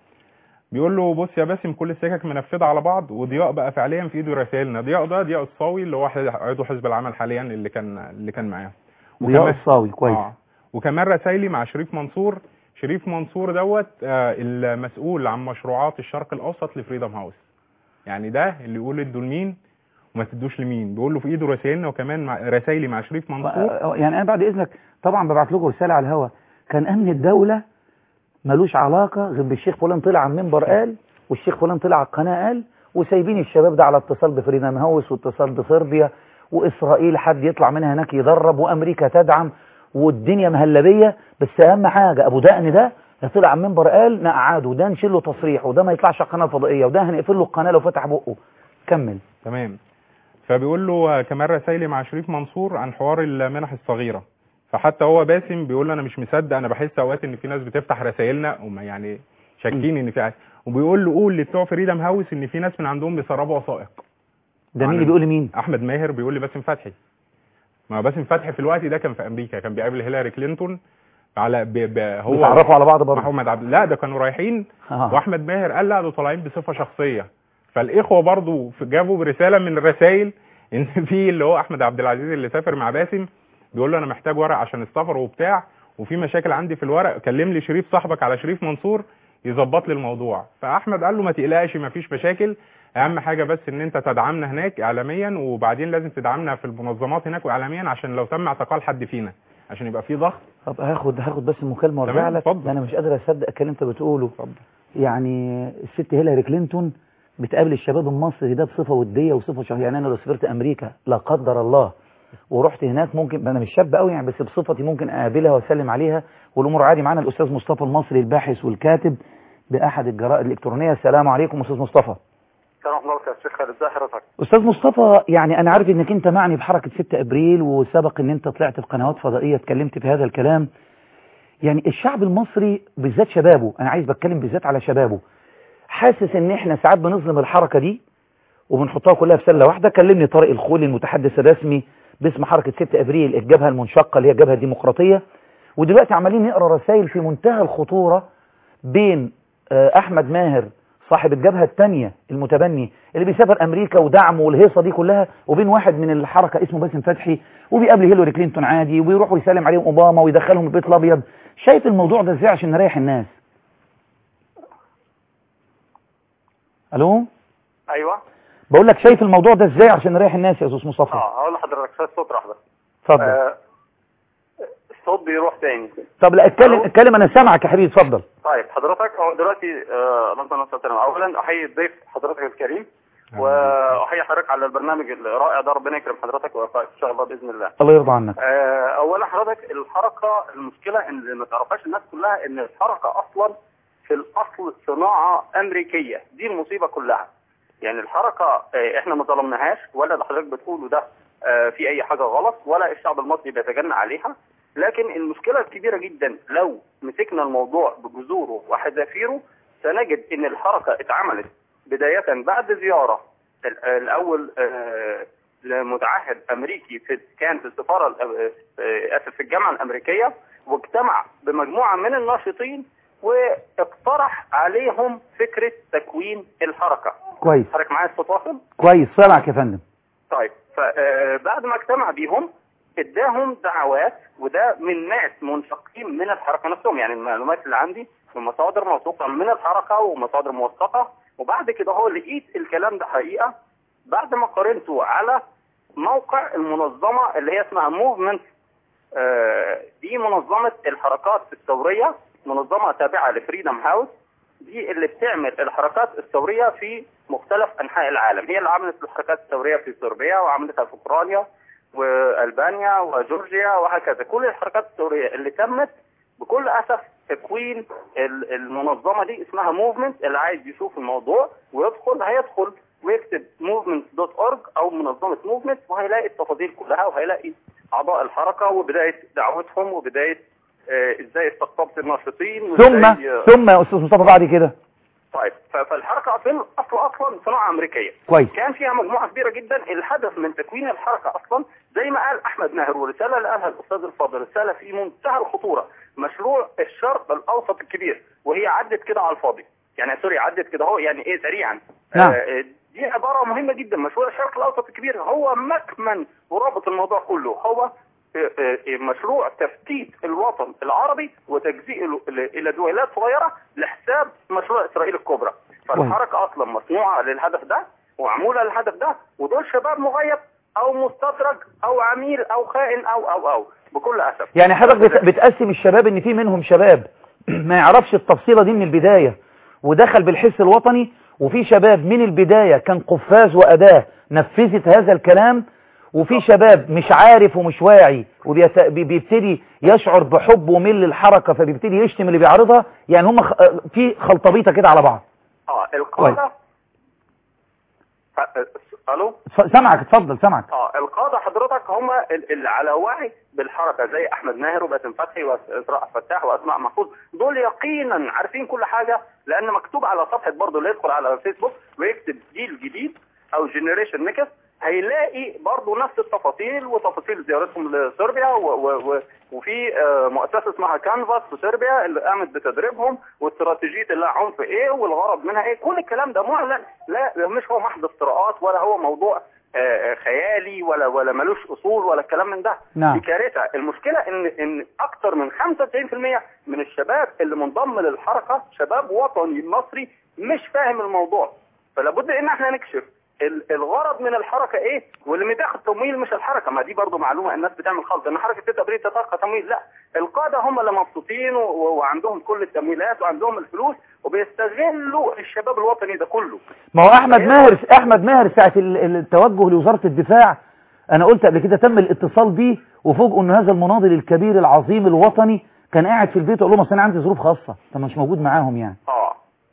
بيقول له بص يا باسم كل السكك منفذه على بعض وضياء بقى فعليا في ايده رسائلنا ضياء ده ضياء الصاوي اللي هو ح- عضو حزب العمل حاليا اللي كان اللي كان معاه
ضياء
وكمان-
الصاوي كويس
آه. وكمان رسايلي مع شريف منصور شريف منصور دوت آه المسؤول عن مشروعات الشرق الاوسط لفريدم هاوس يعني ده اللي يقول ادوا لمين وما تدوش لمين بيقول له في ايده رسائلنا وكمان مع رسايلي مع شريف منصور
آه، يعني انا بعد اذنك طبعا ببعت لكم رساله على الهوا كان امن الدوله ملوش علاقه غير بالشيخ فلان طلع على المنبر قال والشيخ فلان طلع على القناه قال وسايبين الشباب ده على اتصال بفريدم هاوس واتصال بصربيا واسرائيل حد يطلع منها هناك يدرب وامريكا تدعم والدنيا مهلبيه بس اهم حاجه ابو دقن ده طلع على المنبر قال نقعده وده نشيل له تصريح وده ما يطلعش على القناه الفضائيه وده هنقفل له القناه لو فتح بقه كمل
تمام فبيقول له كمان رسايلي مع شريف منصور عن حوار المنح الصغيره فحتى هو باسم بيقول له انا مش مصدق انا بحس اوقات ان في ناس بتفتح رسايلنا وما يعني شاكين ان في وبيقول له قول لبتوع فريدم هاوس ان في ناس من عندهم بيسربوا وثائق
ده مين
عن-
اللي بيقول لمين
احمد ماهر بيقول لي باسم فتحي ما باسم فتحي في الوقت ده كان في امريكا كان بيقابل هيلاري كلينتون على ب... ب... هو
بيتعرفوا على بعض برضه
محمد عبد لا ده كانوا رايحين
آه.
واحمد ماهر قال لا دول طالعين بصفه شخصيه فالاخوه برضو في- جابوا برساله من الرسائل ان في اللي هو احمد عبد العزيز اللي سافر مع باسم بيقول له انا محتاج ورق عشان السفر وبتاع وفي مشاكل عندي في الورق كلم لي شريف صاحبك على شريف منصور يظبط لي الموضوع فاحمد قال له ما تقلقش ما فيش مشاكل اهم حاجه بس ان انت تدعمنا هناك اعلاميا وبعدين لازم تدعمنا في المنظمات هناك واعلاميا عشان لو تم اعتقال حد فينا عشان يبقى في ضغط
طب هاخد هاخد بس المكالمه وارجع
تمام،
لك
اتفضل.
ده انا مش قادر اصدق الكلام انت بتقوله يعني الست هيلاري كلينتون بتقابل الشباب المصري ده بصفه وديه وصفه شهيه يعني انا لو سافرت امريكا لا قدر الله ورحت هناك ممكن انا مش شاب قوي يعني بس بصفتي ممكن اقابلها واسلم عليها والامور عادي معانا الاستاذ مصطفى المصري الباحث والكاتب باحد الجرائد الالكترونيه السلام عليكم استاذ مصطفى
السلام عليكم يا شيخ خالد ازي حضرتك
استاذ مصطفى يعني انا عارف انك انت معني بحركه 6 ابريل وسبق ان انت طلعت في قنوات فضائيه اتكلمت في هذا الكلام يعني الشعب المصري بالذات شبابه انا عايز بتكلم بالذات على شبابه حاسس ان احنا ساعات بنظلم الحركه دي وبنحطها كلها في سله واحده كلمني طارق الخولي المتحدث الرسمي باسم حركه 6 ابريل الجبهه المنشقه اللي هي الجبهه الديمقراطيه ودلوقتي عمالين نقرا رسائل في منتهى الخطوره بين آه، احمد ماهر صاحب الجبهه الثانيه المتبني اللي بيسافر امريكا ودعم والهيصه دي كلها وبين واحد من الحركه اسمه باسم فتحي وبيقابل هيلاري كلينتون عادي وبيروحوا يسلم عليهم اوباما ويدخلهم البيت الابيض شايف الموضوع ده ازاي عشان نريح الناس الو
ايوه
بقول لك شايف الموضوع ده ازاي عشان نريح الناس يا استاذ مصطفى
اه هقول لحضرتك شويه صوت راح بس
اتفضل
آه، الصوت بيروح تاني
طب لا اتكلم
ألو؟
اتكلم انا سامعك يا حبيبي اتفضل
طيب حضرتك هو دلوقتي آه، اللهم صل وسلم اولا احيي الضيف حضرتك الكريم واحيي حضرتك على البرنامج الرائع ده ربنا يكرم حضرتك ويوفقك ان شاء الله باذن الله
الله يرضى عنك
آه، اولا حضرتك الحركه المشكله ان ما تعرفهاش الناس كلها ان الحركه اصلا في الاصل صناعه امريكيه دي المصيبه كلها يعني الحركه آه، احنا ما ظلمناهاش ولا اللي حضرتك بتقوله ده آه، في اي حاجه غلط ولا الشعب المصري بيتجنى عليها لكن المشكله الكبيره جدا لو مسكنا الموضوع بجذوره وحذافيره سنجد ان الحركه اتعملت بدايه بعد زياره ال- الاول آه، لمتعهد امريكي في كان في السفاره الأ- آه، اسف في الجامعه الامريكيه واجتمع بمجموعه من الناشطين واقترح عليهم فكره تكوين الحركه
كويس
حضرتك معايا الصوت واصل؟
كويس سامعك يا فندم
طيب فبعد ما اجتمع بيهم اداهم دعوات وده من ناس منشقين من الحركه نفسهم يعني المعلومات اللي عندي من مصادر موثوقه من الحركه ومصادر موثقه وبعد كده هو لقيت الكلام ده حقيقه بعد ما قارنته على موقع المنظمه اللي هي اسمها موفمنت دي منظمه الحركات الثوريه منظمه تابعه لفريدم هاوس دي اللي بتعمل الحركات الثوريه في مختلف انحاء العالم هي اللي عملت الحركات الثوريه في صربيا وعملتها في اوكرانيا والبانيا وجورجيا وهكذا كل الحركات الثوريه اللي تمت بكل اسف تكوين ال- المنظمه دي اسمها موفمنت اللي عايز يشوف الموضوع ويدخل هيدخل ويكتب movement.org او منظمه موفمنت وهيلاقي التفاصيل كلها وهيلاقي اعضاء الحركه وبدايه دعوتهم وبدايه آه، ازاي استقطبت الناشطين
ثم
وإزاي-
ثم يا استاذ مصطفى بعد كده
طيب ف- فالحركه في الاصل اصلا صناعه امريكيه
كويس
كان فيها مجموعه كبيره جدا الهدف من تكوين الحركه اصلا زي ما قال احمد ماهر والرساله اللي قالها الاستاذ الفاضل رساله في منتهى الخطوره مشروع الشرق الاوسط الكبير وهي عدت كده على الفاضي يعني سوري عدت كده اهو يعني ايه سريعا
نعم.
آه دي عباره مهمه جدا مشروع الشرق الاوسط الكبير هو مكمن ورابط الموضوع كله هو آه، آه، مشروع تفتيت الوطن العربي وتجزئه ل- الى دويلات صغيره لحساب مشروع اسرائيل الكبرى فالحركه اصلا مصنوعه للهدف ده ومعموله للهدف ده ودول شباب مغيب او مستدرج او عميل او خائن او او او بكل اسف
يعني حضرتك بت- بتقسم الشباب ان في منهم شباب ما يعرفش التفصيلة دي من البداية ودخل بالحس الوطني وفي شباب من البداية كان قفاز وأداة نفذت هذا الكلام وفي شباب مش عارف ومش واعي وبيبتدي يشعر بحب وميل للحركة فبيبتدي يشتم اللي بيعرضها يعني هم خ... في خلطبيطة كده على بعض
اه القاده ف- الو
اتف- سامعك اتفضل سامعك
اه القاده حضرتك هم ال- اللي على وعي بالحركه زي احمد ماهر وباسم فتحي واسراء فتاح واسماء محفوظ دول يقينا عارفين كل حاجه لان مكتوب على صفحه برضه اللي يدخل على الفيسبوك ويكتب جيل جديد او جنريشن نيكست هيلاقي برضه نفس التفاصيل وتفاصيل زيارتهم لصربيا و و و وفي آه، مؤسسه اسمها كانفاس في صربيا اللي قامت بتدريبهم واستراتيجيه اللا عنف ايه والغرض منها ايه كل الكلام ده معلن لا مش هو محض افتراءات ولا هو موضوع آه، آه، خيالي ولا ولا ملوش اصول ولا الكلام من ده
نعم.
دي كارثه المشكله ان ان اكتر من 95% من الشباب اللي منضم للحركه شباب وطني مصري مش فاهم الموضوع فلا بد ان احنا نكشف ال- الغرض من الحركه ايه واللي بتاخد تمويل مش الحركه ما دي برضو معلومه الناس بتعمل خلط ان حركه 6 ابريل تتلقى تمويل لا القاده هم اللي مبسوطين و- و- وعندهم كل التمويلات وعندهم الفلوس وبيستغلوا الشباب الوطني ده كله
ما هو احمد ماهر احمد ماهر ساعة ال- ال- التوجه لوزارة الدفاع انا قلت قبل كده تم الاتصال بيه وفوجئوا ان هذا المناضل الكبير العظيم الوطني كان قاعد في البيت وقال لهم اصل انا عندي ظروف خاصة طب مش موجود معاهم يعني
اه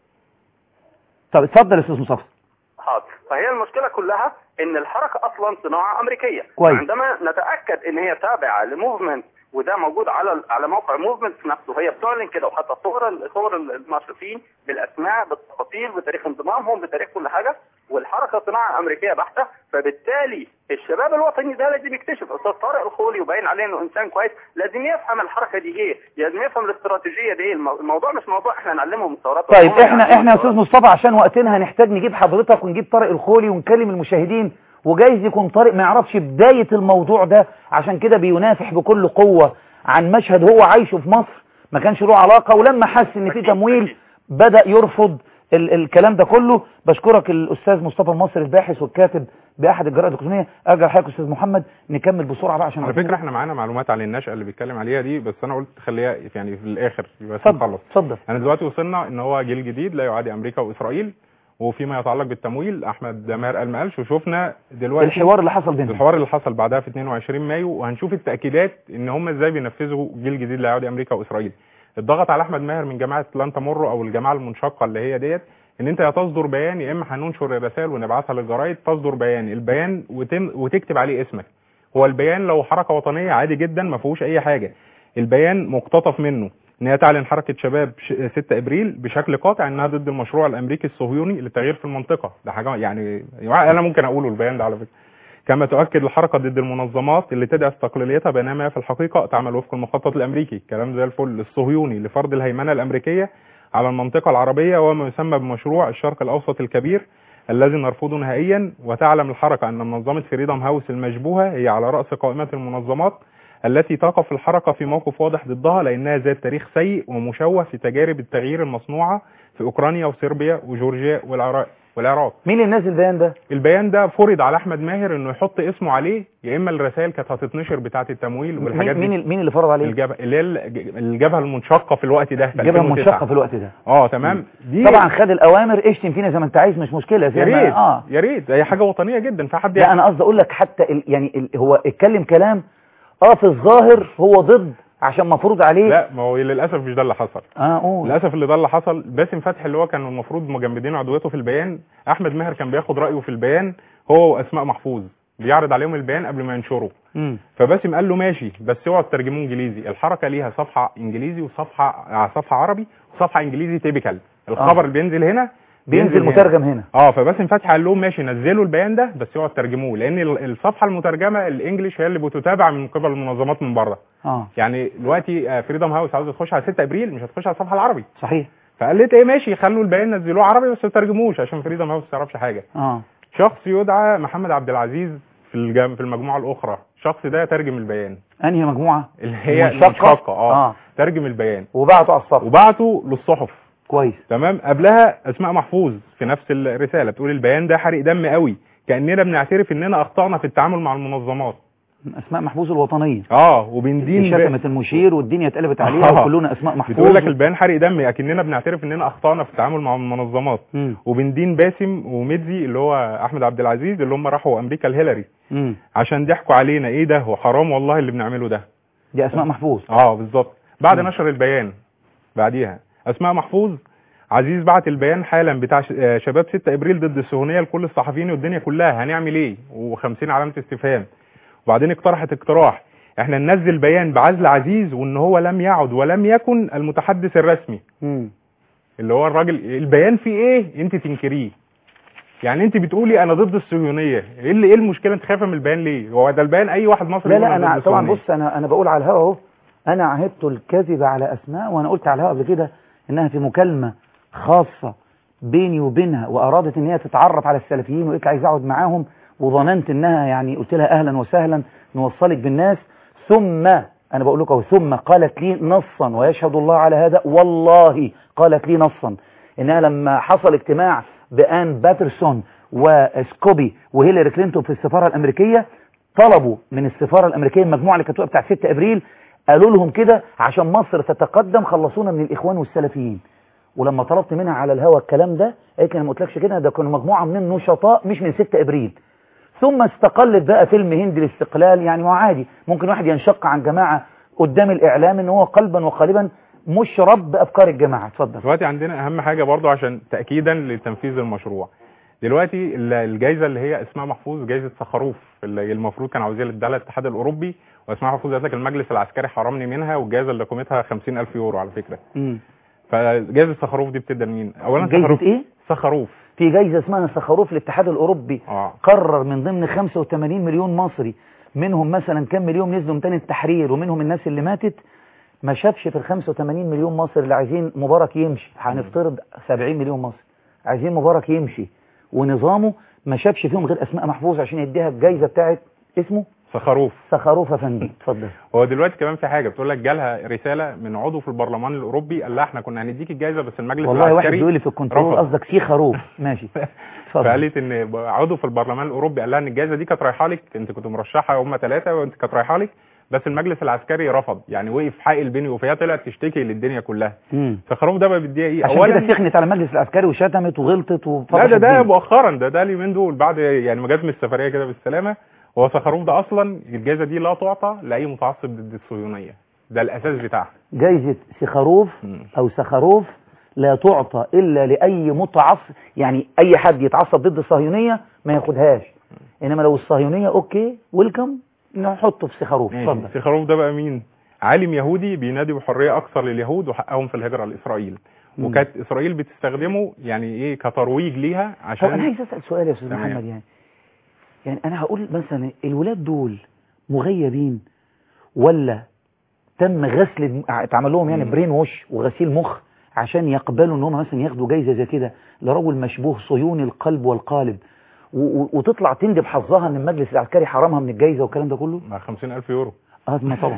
طب اتفضل يا استاذ مصطفى
حاضر فهي المشكله كلها ان الحركه اصلا صناعه امريكيه
كويس.
عندما نتاكد ان هي تابعه لموفمنت وده موجود على على موقع موفمنت نفسه هي بتعلن كده وحتى صور صور المشرفين بالاسماء بالتفاصيل بتاريخ انضمامهم بتاريخ كل حاجه والحركه صناعه امريكيه بحته فبالتالي الشباب الوطني ده لازم يكتشف استاذ طارق الخولي وباين عليه انه انسان كويس لازم يفهم الحركه دي ايه لازم يفهم الاستراتيجيه دي ايه المو- الموضوع مش موضوع احنا نعلمهم الثورات
طيب
هم
احنا
يعلموا
احنا يا استاذ
الثورات.
مصطفى عشان وقتنا هنحتاج نجيب حضرتك ونجيب طارق الخولي ونكلم المشاهدين وجايز يكون طارق ما يعرفش بداية الموضوع ده عشان كده بينافح بكل قوة عن مشهد هو عايشه في مصر ما كانش له علاقة ولما حس ان في
أكيد،
تمويل
أكيد.
بدأ يرفض ال الكلام ده كله بشكرك الاستاذ مصطفى المصري الباحث والكاتب باحد الجرائد الالكترونيه ارجع لحضرتك استاذ محمد نكمل بسرعه بقى عشان
على
وقتنا.
فكره احنا معانا معلومات عن النشأة اللي بيتكلم عليها دي بس انا قلت خليها يعني في الاخر بس
اتفضل
نخلص
اتفضل
يعني دلوقتي وصلنا ان هو جيل جديد لا يعادي امريكا واسرائيل وفيما يتعلق بالتمويل احمد ماهر قال ما قالش وشفنا دلوقتي
الحوار اللي حصل بينهم
الحوار اللي حصل بعدها في 22 مايو وهنشوف التاكيدات ان هم ازاي بينفذوا جيل جديد لا يعادي امريكا واسرائيل الضغط على احمد ماهر من جماعه لن تمر او الجماعه المنشقه اللي هي ديت ان انت يا تصدر بيان يا اما هننشر الرسائل ونبعثها للجرايد تصدر بيان البيان وتم وتكتب عليه اسمك هو البيان لو حركه وطنيه عادي جدا ما فيهوش اي حاجه البيان مقتطف منه ان هي تعلن حركه شباب ش- 6 ابريل بشكل قاطع انها ضد المشروع الامريكي الصهيوني للتغيير في المنطقه ده حاجه يعني يعني انا ممكن اقوله البيان ده على فكره كما تؤكد الحركة ضد المنظمات اللي تدعي استقلاليتها بينما هي في الحقيقة تعمل وفق المخطط الأمريكي كلام زي الفل الصهيوني لفرض الهيمنة الأمريكية على المنطقة العربية وما يسمى بمشروع الشرق الأوسط الكبير الذي نرفضه نهائيا وتعلم الحركة أن منظمة فريدم هاوس المشبوهة هي على رأس قائمة المنظمات التي تقف الحركة في موقف واضح ضدها لأنها ذات تاريخ سيء ومشوه في تجارب التغيير المصنوعة في أوكرانيا وصربيا وجورجيا والعراق والعراق
مين اللي نزل البيان ده
البيان ده فرض على احمد ماهر انه يحط اسمه عليه يا اما الرسائل كانت هتتنشر بتاعه التمويل والحاجات
مين
دي
مين مين اللي فرض عليه
الجبهه اللي هي الج- الجبهه المنشقه في الوقت ده في
الجبهه
2009.
المنشقه في الوقت ده
اه تمام دي
طبعا خد الاوامر اشتم فينا زي ما انت عايز مش مشكله زي
يا
ما-
ريت
اه
يا ريت هي حاجه وطنيه جدا فحد
لا انا قصدي اقول لك حتى ال يعني ال هو اتكلم كلام اه في الظاهر هو ضد عشان مفروض عليه
لا ما هو للاسف مش ده اللي حصل
اه قول
للاسف اللي ده اللي حصل باسم فتحي اللي هو كان المفروض مجمدين عضويته في البيان احمد ماهر كان بياخد رايه في البيان هو واسماء محفوظ بيعرض عليهم البيان قبل ما ينشره
مم.
فباسم قال له ماشي بس اوعى تترجموه انجليزي الحركه ليها صفحه انجليزي وصفحه آه، صفحه عربي وصفحه انجليزي تيبيكال الخبر اللي بينزل هنا
بينزل
هنا.
مترجم هنا
اه فباسم فتحي قال لهم ماشي نزلوا البيان ده بس اوعى تترجموه لان ال- الصفحه المترجمه الانجليش هي اللي بتتابع من قبل المنظمات من بره
اه
يعني دلوقتي فريدم هاوس عاوز تخش على 6 ابريل مش هتخش على الصفحه العربي
صحيح
فقالت ايه ماشي خلوا البيان نزلوه عربي بس ما تترجموش عشان فريدم هاوس ما تعرفش حاجه
اه
شخص يدعى محمد عبد العزيز في الجم... في المجموعه الاخرى الشخص ده يترجم البيان
انهي مجموعه
اللي هي
منشقة؟
المنشقه اه,
آه.
ترجم البيان
وبعته على الصف
وبعته للصحف
كويس
تمام قبلها اسماء محفوظ في نفس الرساله بتقول البيان ده حرق دم قوي كاننا بنعترف اننا اخطانا في التعامل مع المنظمات
اسماء محفوظ الوطنيه
اه وبين دين
دي
ب-
شتمت المشير والدنيا اتقلبت عليها
آه.
وكلنا اسماء محفوظ
بتقول لك البيان حرق دم اكننا بنعترف اننا اخطانا في التعامل مع المنظمات
مم.
وبين دين باسم وميدزي اللي هو احمد عبد العزيز اللي هم راحوا امريكا الهيلاري
مم.
عشان ضحكوا علينا ايه ده وحرام والله اللي بنعمله ده
دي اسماء محفوظ
اه بالظبط بعد
مم.
نشر البيان بعديها اسماء محفوظ عزيز بعت البيان حالا بتاع ش- آه، شباب 6 ابريل ضد الصهيونيه لكل الصحفيين والدنيا كلها هنعمل ايه و50 علامه استفهام وبعدين اقترحت اقتراح احنا ننزل بيان بعزل عزيز وان هو لم يعد ولم يكن المتحدث الرسمي
مم.
اللي هو الراجل البيان فيه ايه انت تنكريه يعني انت بتقولي انا ضد الصهيونيه ايه اللي ايه المشكله انت خايفه من البيان ليه هو ده البيان اي واحد مصري
لا
يقول
لا انا
ضد
طبعا
الصهيونية.
بص انا انا بقول على الهوا اهو انا عهدت الكذب على اسماء وانا قلت على الهوا قبل كده انها في مكالمه خاصه بيني وبينها وارادت ان هي تتعرف على السلفيين وقلت عايز اقعد معاهم وظننت انها يعني قلت لها اهلا وسهلا نوصلك بالناس ثم انا بقول لكم أهو، ثم قالت لي نصا ويشهد الله على هذا والله قالت لي نصا انها لما حصل اجتماع بان باترسون وسكوبي وهيلاري كلينتون في السفاره الامريكيه طلبوا من السفاره الامريكيه المجموعه اللي كانت بتاع 6 ابريل قالوا لهم كده عشان مصر تتقدم خلصونا من الاخوان والسلفيين ولما طلبت منها على الهوا الكلام ده قالت لي انا ما قلتلكش كده ده كانوا مجموعه من النشطاء مش من 6 ابريل ثم استقلت بقى فيلم هند الاستقلال يعني ما هو عادي ممكن واحد ينشق عن جماعه قدام الاعلام ان هو قلبا وقالبا مشرب بافكار الجماعه اتفضل
دلوقتي عندنا اهم حاجه برضو عشان تاكيدا لتنفيذ المشروع دلوقتي ال- الجائزه اللي هي اسمها محفوظ جائزه سخروف اللي المفروض كان عاوزين يديها الاتحاد الاوروبي واسمها محفوظ قالت لك المجلس العسكري حرمني منها والجائزه اللي قيمتها 50000 يورو على فكره
مم.
فجائزه سخروف دي بتدى لمين اولا
جايزه
سخروف
ايه
سخروف
في جايزه اسمها سخروف الاتحاد الاوروبي
اه
قرر من ضمن 85 مليون مصري منهم مثلا كم مليون نزلوا ميدان التحرير ومنهم الناس اللي ماتت ما شافش في ال 85 مليون مصري اللي عايزين مبارك يمشي هنفترض 70 مليون مصري عايزين مبارك يمشي ونظامه ما شافش فيهم غير اسماء محفوظ عشان يديها الجايزه بتاعت اسمه
سخروف
سخروف يا فندم اتفضل
هو دلوقتي كمان في حاجه بتقول لك جالها رساله من عضو في البرلمان الاوروبي قال لها احنا كنا هنديك الجائزه بس المجلس
والله واحد
العسكري
بيقول لي في الكنترول
رفض.
قصدك سي خروف ماشي اتفضل
فقالت ان عضو في البرلمان الاوروبي قال لها ان الجائزه دي كانت رايحه لك انت كنت مرشحه هم ثلاثه وانت كانت رايحه لك بس المجلس العسكري رفض يعني وقف حائل بيني وفيها طلعت تشتكي للدنيا كلها
مم.
فخروف ده بقى بيديها ايه
عشان كده سخنت على المجلس العسكري وشتمت وغلطت
لا
وفضحت
ده ده
الدنيا.
مؤخرا ده ده اليومين دول بعد يعني ما جت من السفريه كده بالسلامه هو سخروف ده اصلا الجائزه دي لا تعطى لاي متعصب ضد الصهيونيه ده الاساس بتاعها
جايزة سخروف
مم.
أو سخروف لا تعطى إلا لأي متعصب يعني أي حد يتعصب ضد الصهيونية ما ياخدهاش إنما لو الصهيونية أوكي ويلكم نحطه في سخروف اتفضل
ماشي سخروف ده بقى مين عالم يهودي بينادي بحريه اكثر لليهود وحقهم في الهجره لاسرائيل
مم.
وكانت اسرائيل بتستخدمه يعني ايه كترويج ليها
طب أنا
عشان
عايز أسأل سؤال يا أستاذ
تمام.
محمد يعني يعني أنا هقول مثلا الولاد دول مغيبين ولا تم غسل الم- اتعمل لهم يعني
مم.
برين ووش وغسيل مخ عشان يقبلوا ان هم مثلا ياخدوا جايزه زي كده لرجل مشبوه صهيوني القلب والقالب و- و- وتطلع تندب حظها ان المجلس العسكري حرمها من الجايزه والكلام ده كله
مع 50000 يورو
اه ما طبعا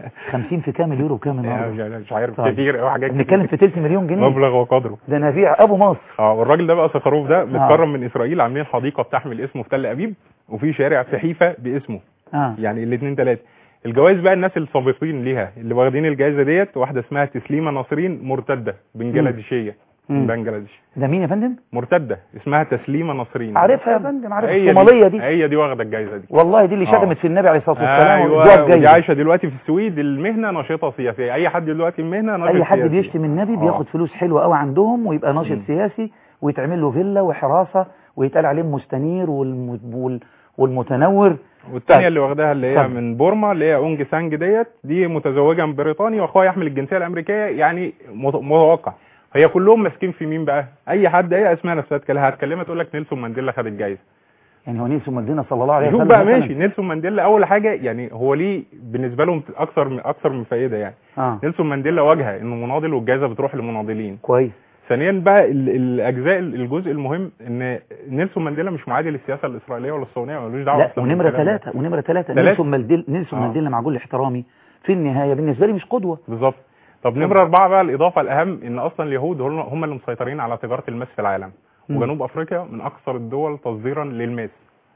50 في كام اليورو كام النهارده
يعني مش عارف
طيب.
كتير قوي حاجات
بنتكلم في تلت مليون جنيه
مبلغ وقدره
ده نبيع ابو مصر
اه والراجل ده بقى سخروف ده متكرم من اسرائيل عاملين حديقه بتحمل اسمه في تل ابيب وفي شارع في حيفا باسمه
اه
يعني الاثنين ثلاثه الجوائز بقى الناس السابقين ليها اللي واخدين الجائزه ديت واحده اسمها تسليمه نصرين مرتده بنجلاديشيه
مم.
من بنجلاديش
ده مين يا فندم
مرتده اسمها تسليمه نصرين
عارفها يا فندم عارفها
هي
الصوماليه دي
هي دي واخده الجائزه دي
والله دي اللي
آه.
شتمت في النبي عليه الصلاه والسلام وادوها
ايوه ودي
الجايزه
عايشه دلوقتي في السويد المهنه نشيطه سياسيه اي حد دلوقتي المهنه نشيط
اي حد
سياسي.
بيشتم النبي بياخد
آه.
فلوس حلوه قوي عندهم ويبقى ناشط
مم.
سياسي ويتعمل له فيلا وحراسه ويتقال عليه مستنير والم... وال... والمتنور
والثانيه
طيب.
اللي واخداها اللي هي
اتفضل.
من بورما اللي هي اونج سانج ديت دي متزوجه من بريطاني واخوها يحمل الجنسيه الامريكيه يعني مت- متوقع هي كلهم ماسكين في مين بقى اي حد اي اسماء نفسها تكلمها هتكلمها تقول لك نيلسون مانديلا خد الجائزه
يعني هو نيلسون مانديلا صلى الله عليه
شوف
وسلم
بقى
مثلاً؟
ماشي نيلسون مانديلا اول حاجه يعني هو ليه بالنسبه لهم اكثر من اكثر من فائده يعني
اه
نيلسون مانديلا واجهه انه مناضل والجائزه بتروح لمناضلين
كويس
ثانيا بقى ال- الاجزاء الجزء المهم ان نيلسون مانديلا مش معادي للسياسه الاسرائيليه ولا الصهيونيه ملوش دعوه
لا
أصلاً
ونمره
بالكلام ده.
ثلاثة ونمره ثلاثة
تلاتة.
نيلسون مانديلا نيلسون
آه.
مانديلا مع كل احترامي في النهايه بالنسبه لي مش قدوه
بالظبط طب نمرة أربعة بقى الإضافة الأهم إن أصلا اليهود هم هم اللي مسيطرين على تجارة الماس في العالم
مم.
وجنوب أفريقيا من أكثر الدول تصديرا للماس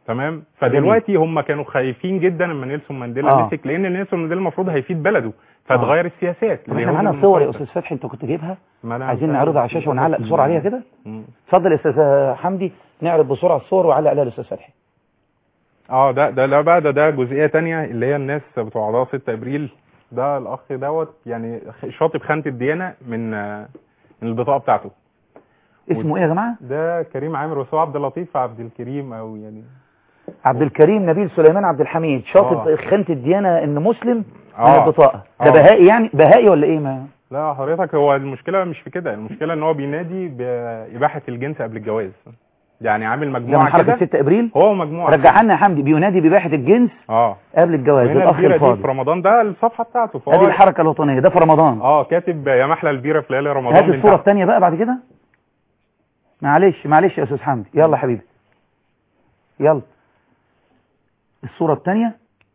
تمام فدلوقتي هم كانوا خايفين جدا لما نيلسون مانديلا
آه.
مسك لان نيلسون مانديلا المفروض هيفيد بلده فتغير السياسات
طب احنا
اليهود
معانا
والنصارى.
صور يا استاذ فتحي انت كنت جايبها
ما أنا
عايزين
عارف.
نعرضها على الشاشه ونعلق بسرعه عليها كده
مم.
اتفضل يا استاذ حمدي نعرض بسرعه الصور وعلق عليها الاستاذ فتحي
اه ده ده لا بقى ده ده جزئيه تانية اللي هي الناس بتوع اعضاء 6 ابريل ده الاخ دوت يعني شاطب خانه الديانه من آه، من البطاقه بتاعته
اسمه ايه يا جماعه
ده كريم عامر بس هو عبد اللطيف عبد الكريم او يعني
عبد الكريم نبيل سليمان عبد الحميد شاطب
آه.
خانه الديانه ان مسلم من
آه.
البطاقه ده
آه.
بهائي يعني بهائي ولا ايه ما
لا حضرتك هو المشكله مش في كده المشكله ان هو بينادي باباحه الجنس قبل الجواز يعني عامل
ده من
مجموعه
حركه
كده
6 ابريل
هو مجموعه
رجعها لنا يا حمدي بينادي باباحه الجنس
اه
قبل الجواز
وهنا
الاخ
البيره دي
الفاضل
في رمضان ده الصفحه بتاعته
هذه
فهو
الحركه الوطنيه ده في رمضان
اه كاتب يا محلى البيره في ليالي رمضان
هات
من
الصوره
تحت.
الثانيه بقى بعد كده معلش معلش يا استاذ حمدي يلا يا حبيبي يلا الصوره الثانيه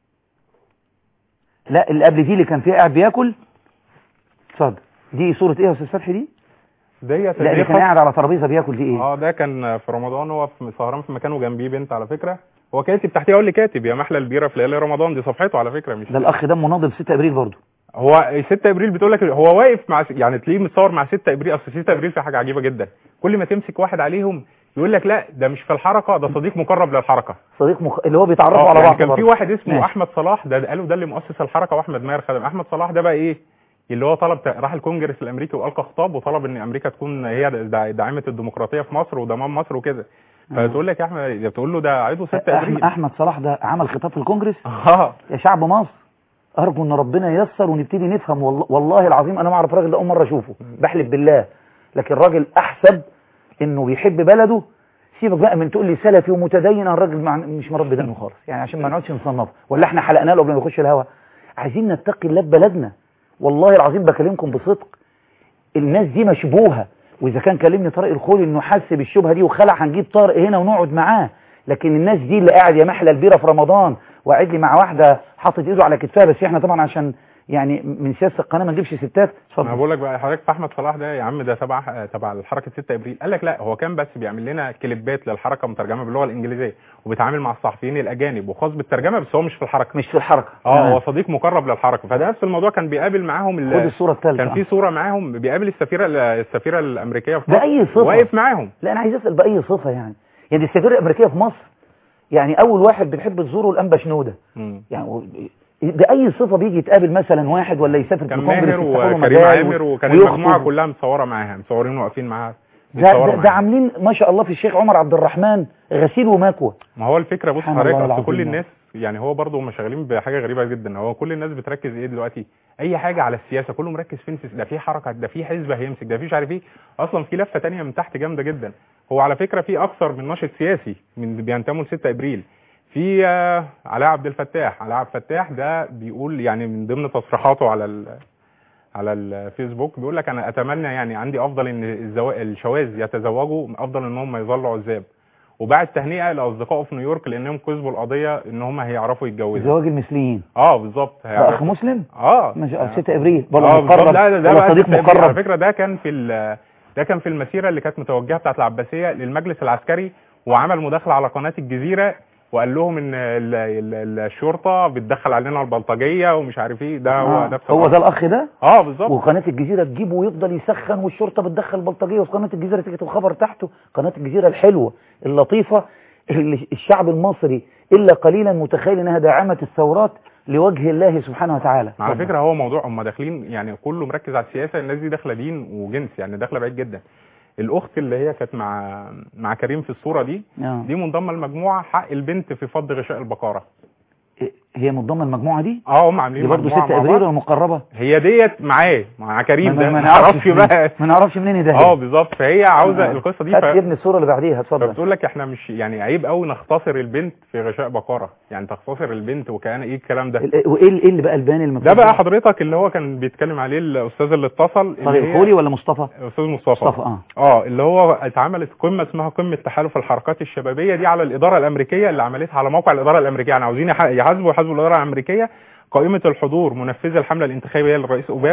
لا اللي قبل دي اللي كان فيها قاعد بياكل اتفضل دي صوره ايه يا استاذ فتحي دي
ديت
لا اللي كان قاعد على ترابيزه بياكل دي ايه
اه ده كان في رمضان هو في سهران في مكان وجنبيه بنت على فكره هو كاتب تحتيه هو اللي كاتب يا محلى البيره في ليالي رمضان دي صفحته على فكره مش
ده الاخ ده مناضل 6 ابريل برضه
هو 6 ابريل بتقول لك هو واقف مع يعني تلاقيه متصور مع 6 ابريل اصل 6 ابريل في حاجه عجيبه جدا كل ما تمسك واحد عليهم يقول لك لا ده مش في الحركه ده صديق مقرب للحركه
صديق مخ... اللي هو بيتعرفوا
اه
على
يعني
بعض
كان في
برضه.
واحد اسمه
ماشي.
احمد صلاح ده, ده قالوا ده اللي مؤسس الحركه واحمد ماهر خدم احمد صلاح ده بقى ايه اللي هو طلب راح الكونجرس الامريكي والقى خطاب وطلب ان امريكا تكون هي دا- داعمه الديمقراطيه في مصر وضمان مصر وكده فتقول لك يا احمد بتقول له ده عضو 6
أحمد,
ابريل
احمد صلاح ده عمل خطاب في الكونجرس
اه
يا شعب مصر ارجو ان ربنا ييسر ونبتدي نفهم والله, والله العظيم انا ما اعرف الراجل ده اول مره اشوفه بحلف بالله لكن راجل احسب انه بيحب بلده سيبك بقى من تقول لي سلفي ومتدين أنا الراجل مع مش مربي دقنه خالص يعني عشان ما نقعدش نصنفه ولا احنا حلقنا له قبل ما يخش الهوا عايزين نتقي الله في بلدنا والله العظيم بكلمكم بصدق الناس دي مشبوهه واذا كان كلمني طارق الخولي انه حس بالشبهه دي وخلع هنجيب طارق هنا ونقعد معاه لكن الناس دي اللي قاعد يا محلى البيره في رمضان وقاعد لي مع واحده حاطط ايده على كتفها بس احنا طبعا عشان يعني من سياسه القناه ما نجيبش ستات
انا
اتفضل
بقول لك بقى حضرتك في احمد صلاح ده يا عم ده تبع تبع الحركه 6 ابريل قال لك لا هو كان بس بيعمل لنا كليبات للحركه مترجمه باللغه الانجليزيه وبيتعامل مع الصحفيين الاجانب وخاص بالترجمه بس هو مش في الحركه
مش في الحركه
اه
تمام.
هو صديق مقرب للحركه فده نفس الموضوع كان بيقابل معاهم ال-
خد الصوره الثالثه
كان في صوره معاهم بيقابل السفيره السفيره الامريكيه في
بأي
مصر
صفة؟
واقف معاهم
لا انا عايز اسال باي صفه يعني يعني السفيره الامريكيه في مصر يعني اول واحد بتحب تزوره الانبا شنوده
مم.
يعني و- باي صفه بيجي يتقابل مثلا واحد ولا يسافر
كان
في الكونجرس
ماهر
يفتحوا له
وكريم
مجال
عامر
و-
وكان
ويخطب.
المجموعه كلها متصوره معاها مصورين واقفين معاها
ده,
بيتصوروا
ده, ده
معاها.
عاملين ما شاء الله في الشيخ عمر عبد الرحمن غسيل ومكوى
ما هو الفكره بص
سبحان
حضرتك
الله
اصل
العظيم
كل
يعني.
الناس يعني هو برضه هم شغالين بحاجه غريبه جدا هو كل الناس بتركز ايه دلوقتي اي حاجه على السياسه كله مركز فين في ده في حركه ده في حزب هيمسك ده في مش عارف ايه اصلا في لفه تانية من تحت جامده جدا هو على فكره في اكثر من ناشط سياسي من بينتموا ل 6 ابريل في آه، علاء عبد الفتاح علاء عبد الفتاح ده بيقول يعني من ضمن تصريحاته على ال على الفيسبوك بيقول لك انا اتمنى يعني عندي افضل ان الزوا... الشواذ يتزوجوا افضل ان هم يظلوا عزاب وبعد تهنئه لاصدقائه في نيويورك لانهم كسبوا القضيه ان هم هيعرفوا يتجوزوا
زواج المثليين
اه بالظبط
ده اخ
هيعرفوا
مسلم
اه
ما شاء الله 6 ابريل برضه
اه بالظبط
مقرب
لا ده, ده
ولا
بقى
صديق
ستة أبريل. على
مقرب
فكره ده كان في ال- ده كان في المسيره اللي كانت متوجهه بتاعت العباسيه للمجلس العسكري وعمل مداخله على قناه الجزيره وقال لهم ان ال- ال- الشرطه بتدخل علينا البلطجيه ومش عارف ايه ده هو
آه.
نفس
هو
الأمر.
ده الاخ ده
اه بالظبط
وقناة الجزيرة تجيبه ويفضل يسخن والشرطة بتدخل بلطجية وفي قناة الجزيرة تيجي الخبر تحته قناة الجزيرة الحلوة اللطيفة اللي الشعب المصري إلا قليلا متخيل إنها داعمة الثورات لوجه الله سبحانه وتعالى
على
اتفضل.
فكره هو موضوع هم داخلين يعني كله مركز على السياسه الناس دي داخله دين وجنس يعني داخله بعيد جدا الاخت اللي هي كانت مع مع كريم في الصوره دي
آه.
دي منضمه المجموعه حق البنت في فض غشاء البقاره
هي منضمة المجموعة دي
اه هم عاملين
دي برضه
مجموعة
6
مع
ابريل
بعض.
ولا مقربة
هي ديت معاه مع كريم
ما-
ده
ما
ما
نعرفش
نعرفش
منين-
بقى
ما نعرفش منين ده
اه بالظبط فهي عاوزه القصه دي
هات
ف...
يا ابني الصورة اللي بعديها اتفضل
فبتقول لك احنا مش يعني عيب قوي نختصر البنت في غشاء بقره يعني تختصر البنت وكان ايه الكلام ده
ال- وايه ال- ايه اللي بقى البان المكتوب
ده بقى حضرتك اللي هو كان بيتكلم عليه الاستاذ اللي اتصل اللي
طارق
هي-
الخولي ولا مصطفى
استاذ مصطفى
مصطفى اه
اه اللي هو اتعملت قمه اسمها قمه تحالف الحركات الشبابيه دي على الاداره الامريكيه اللي عملتها على موقع الاداره الامريكيه يعني عاوزين يح- يحاسبوا يحاسبوا الاداره الامريكيه قائمه الحضور منفذه الحمله الانتخابيه للرئيس اوباما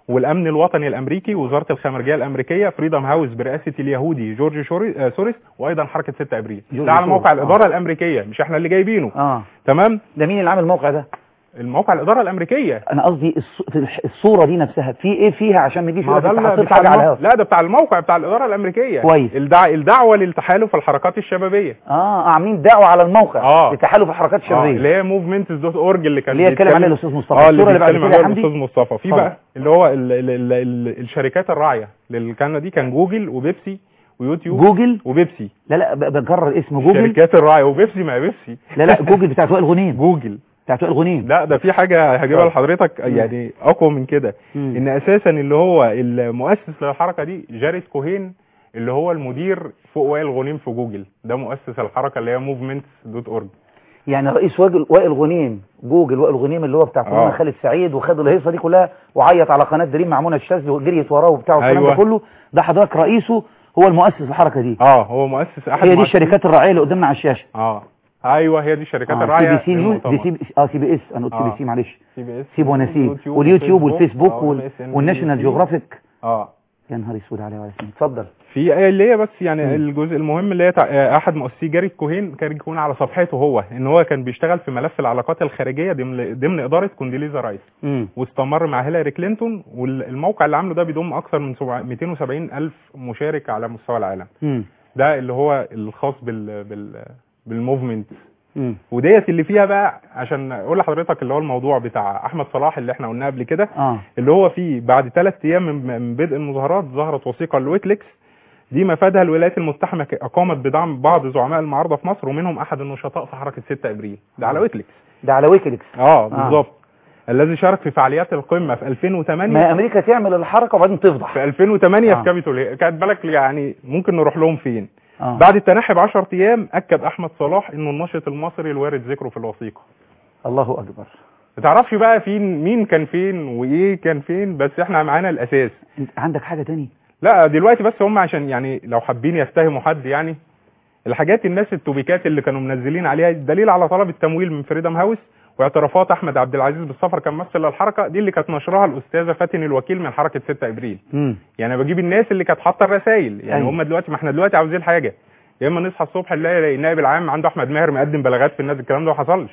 والامن الوطني الامريكي وزاره الخارجيه الامريكيه فريدم هاوس برئاسه اليهودي جورج شوري- آه، سوريس وايضا حركه 6 ابريل
جورج
ده على موقع
سوريس، آه.
الاداره الامريكيه مش احنا اللي جايبينه
اه
تمام
ده مين اللي عامل الموقع ده
الموقع الاداره الامريكيه
انا قصدي الص- في الح- الصوره دي نفسها في ايه فيها عشان ما يجيش
ما
يقول
ده
لك انت
اللي
حطيت
بتاع
حاجه على
الموقع.
الهوا
لا ده بتاع الموقع بتاع الاداره الامريكيه
كويس.
الدع... الدعوه للتحالف الحركات الشبابيه
اه عاملين دعوه على الموقع
آه.
لتحالف الحركات
اه
الشبابيه
اللي هي موفمنتس دوت اورج اللي كان
اللي هي اتكلم
بيتكلم-
عليها الاستاذ مصطفى
اه اللي
الصوره اللي بعد
بيتكلم
كده
عليها
يا حمدي
الاستاذ مصطفى في
اتفضل.
بقى اللي هو ال ال ال ال الشركات الراعيه للكلمه دي كان جوجل وبيبسي ويوتيوب
جوجل
وبيبسي
لا لا ب- بكرر اسم جوجل
الشركات الراعيه وبيبسي ما هي بيبسي
لا لا جوجل بتاعت وائل غنيم
جوجل
بتاعت وائل غنيم
لا ده في حاجه هجيبها
طيب.
لحضرتك يعني اقوى من كده
مم.
ان اساسا اللي هو المؤسس للحركه دي جاريد كوهين اللي هو المدير فوق وائل غنيم في جوجل ده مؤسس الحركه اللي هي موفمنتس دوت اورج
يعني رئيس وائل وائل غنيم جوجل وائل غنيم اللي هو بتاع فنان
آه.
خالد سعيد وخد الهيصه دي كلها وعيط على قناه دريم مع منى الشاذلي وجريت وراه وبتاع والكلام
أيوة.
ده كله ده حضرتك رئيسه هو المؤسس الحركه دي
اه هو مؤسس احد
هي دي
مؤسسين-
الشركات الراعيه اللي قدامنا على الشاشه
اه ايوه هي دي الشركات
آه
الراعيه
سي بي سي نيوز
للمؤتمر.
دي سي بي اه سي بي اس انا قلت سي بي
آه.
سي معلش
سي بي اس
سيب ونسيب
واليوتيوب
واليوتيوب والفيسبوك
آه،
وال...
MSNBC.
والناشونال جيوغرافيك
اه
يا نهار اسود عليها وعلى سنين اتفضل
في اللي هي بس يعني
مم.
الجزء المهم اللي هي تع- آه، احد مؤسسي جاري كوهين كان كوهين على صفحته هو ان هو كان بيشتغل في ملف العلاقات الخارجيه ضمن ضمن اداره كونديليزا رايس
امم
واستمر مع هيلاري كلينتون والموقع اللي عامله ده بيضم اكثر من 700 270 الف مشارك على مستوى العالم
امم
ده اللي هو الخاص بال بال بالموفمنت
امم
وديت اللي فيها بقى عشان اقول لحضرتك اللي هو الموضوع بتاع احمد صلاح اللي احنا قلناه قبل كده
اه
اللي هو فيه بعد ثلاث ايام من من بدء المظاهرات ظهرت وثيقه لويكليكس دي مفادها الولايات المتحده ك- اقامت بدعم بعض زعماء المعارضه في مصر ومنهم احد النشطاء في حركه 6 ابريل ده على
آه.
ويكليكس
ده على ويكيليكس
اه بالظبط الذي شارك في فعاليات القمه في 2008
ما امريكا تعمل الحركه وبعدين تفضح
في 2008
آه.
في كابيتول هيل. كانت بالك يعني ممكن نروح لهم فين
آه.
بعد التنحي ب 10 ايام اكد احمد صلاح انه الناشط المصري الوارد ذكره في الوثيقه
الله اكبر
ما تعرفش بقى فين مين كان فين وايه كان فين بس احنا معانا الاساس
انت عندك حاجه تاني
لا دلوقتي بس هم عشان يعني لو حابين يتهموا حد يعني الحاجات الناس التوبيكات اللي كانوا منزلين عليها دليل على طلب التمويل من فريدم هاوس واعترافات احمد عبد العزيز بالسفر كممثل للحركه دي اللي كانت نشرها الاستاذه فاتن الوكيل من حركه 6 ابريل
امم
يعني أنا بجيب الناس اللي كانت حاطه الرسائل يعني
أيوة.
هم دلوقتي ما احنا دلوقتي عاوزين حاجه يا اما نصحى الصبح نلاقي النائب العام عنده احمد ماهر مقدم بلاغات في الناس الكلام ده ما حصلش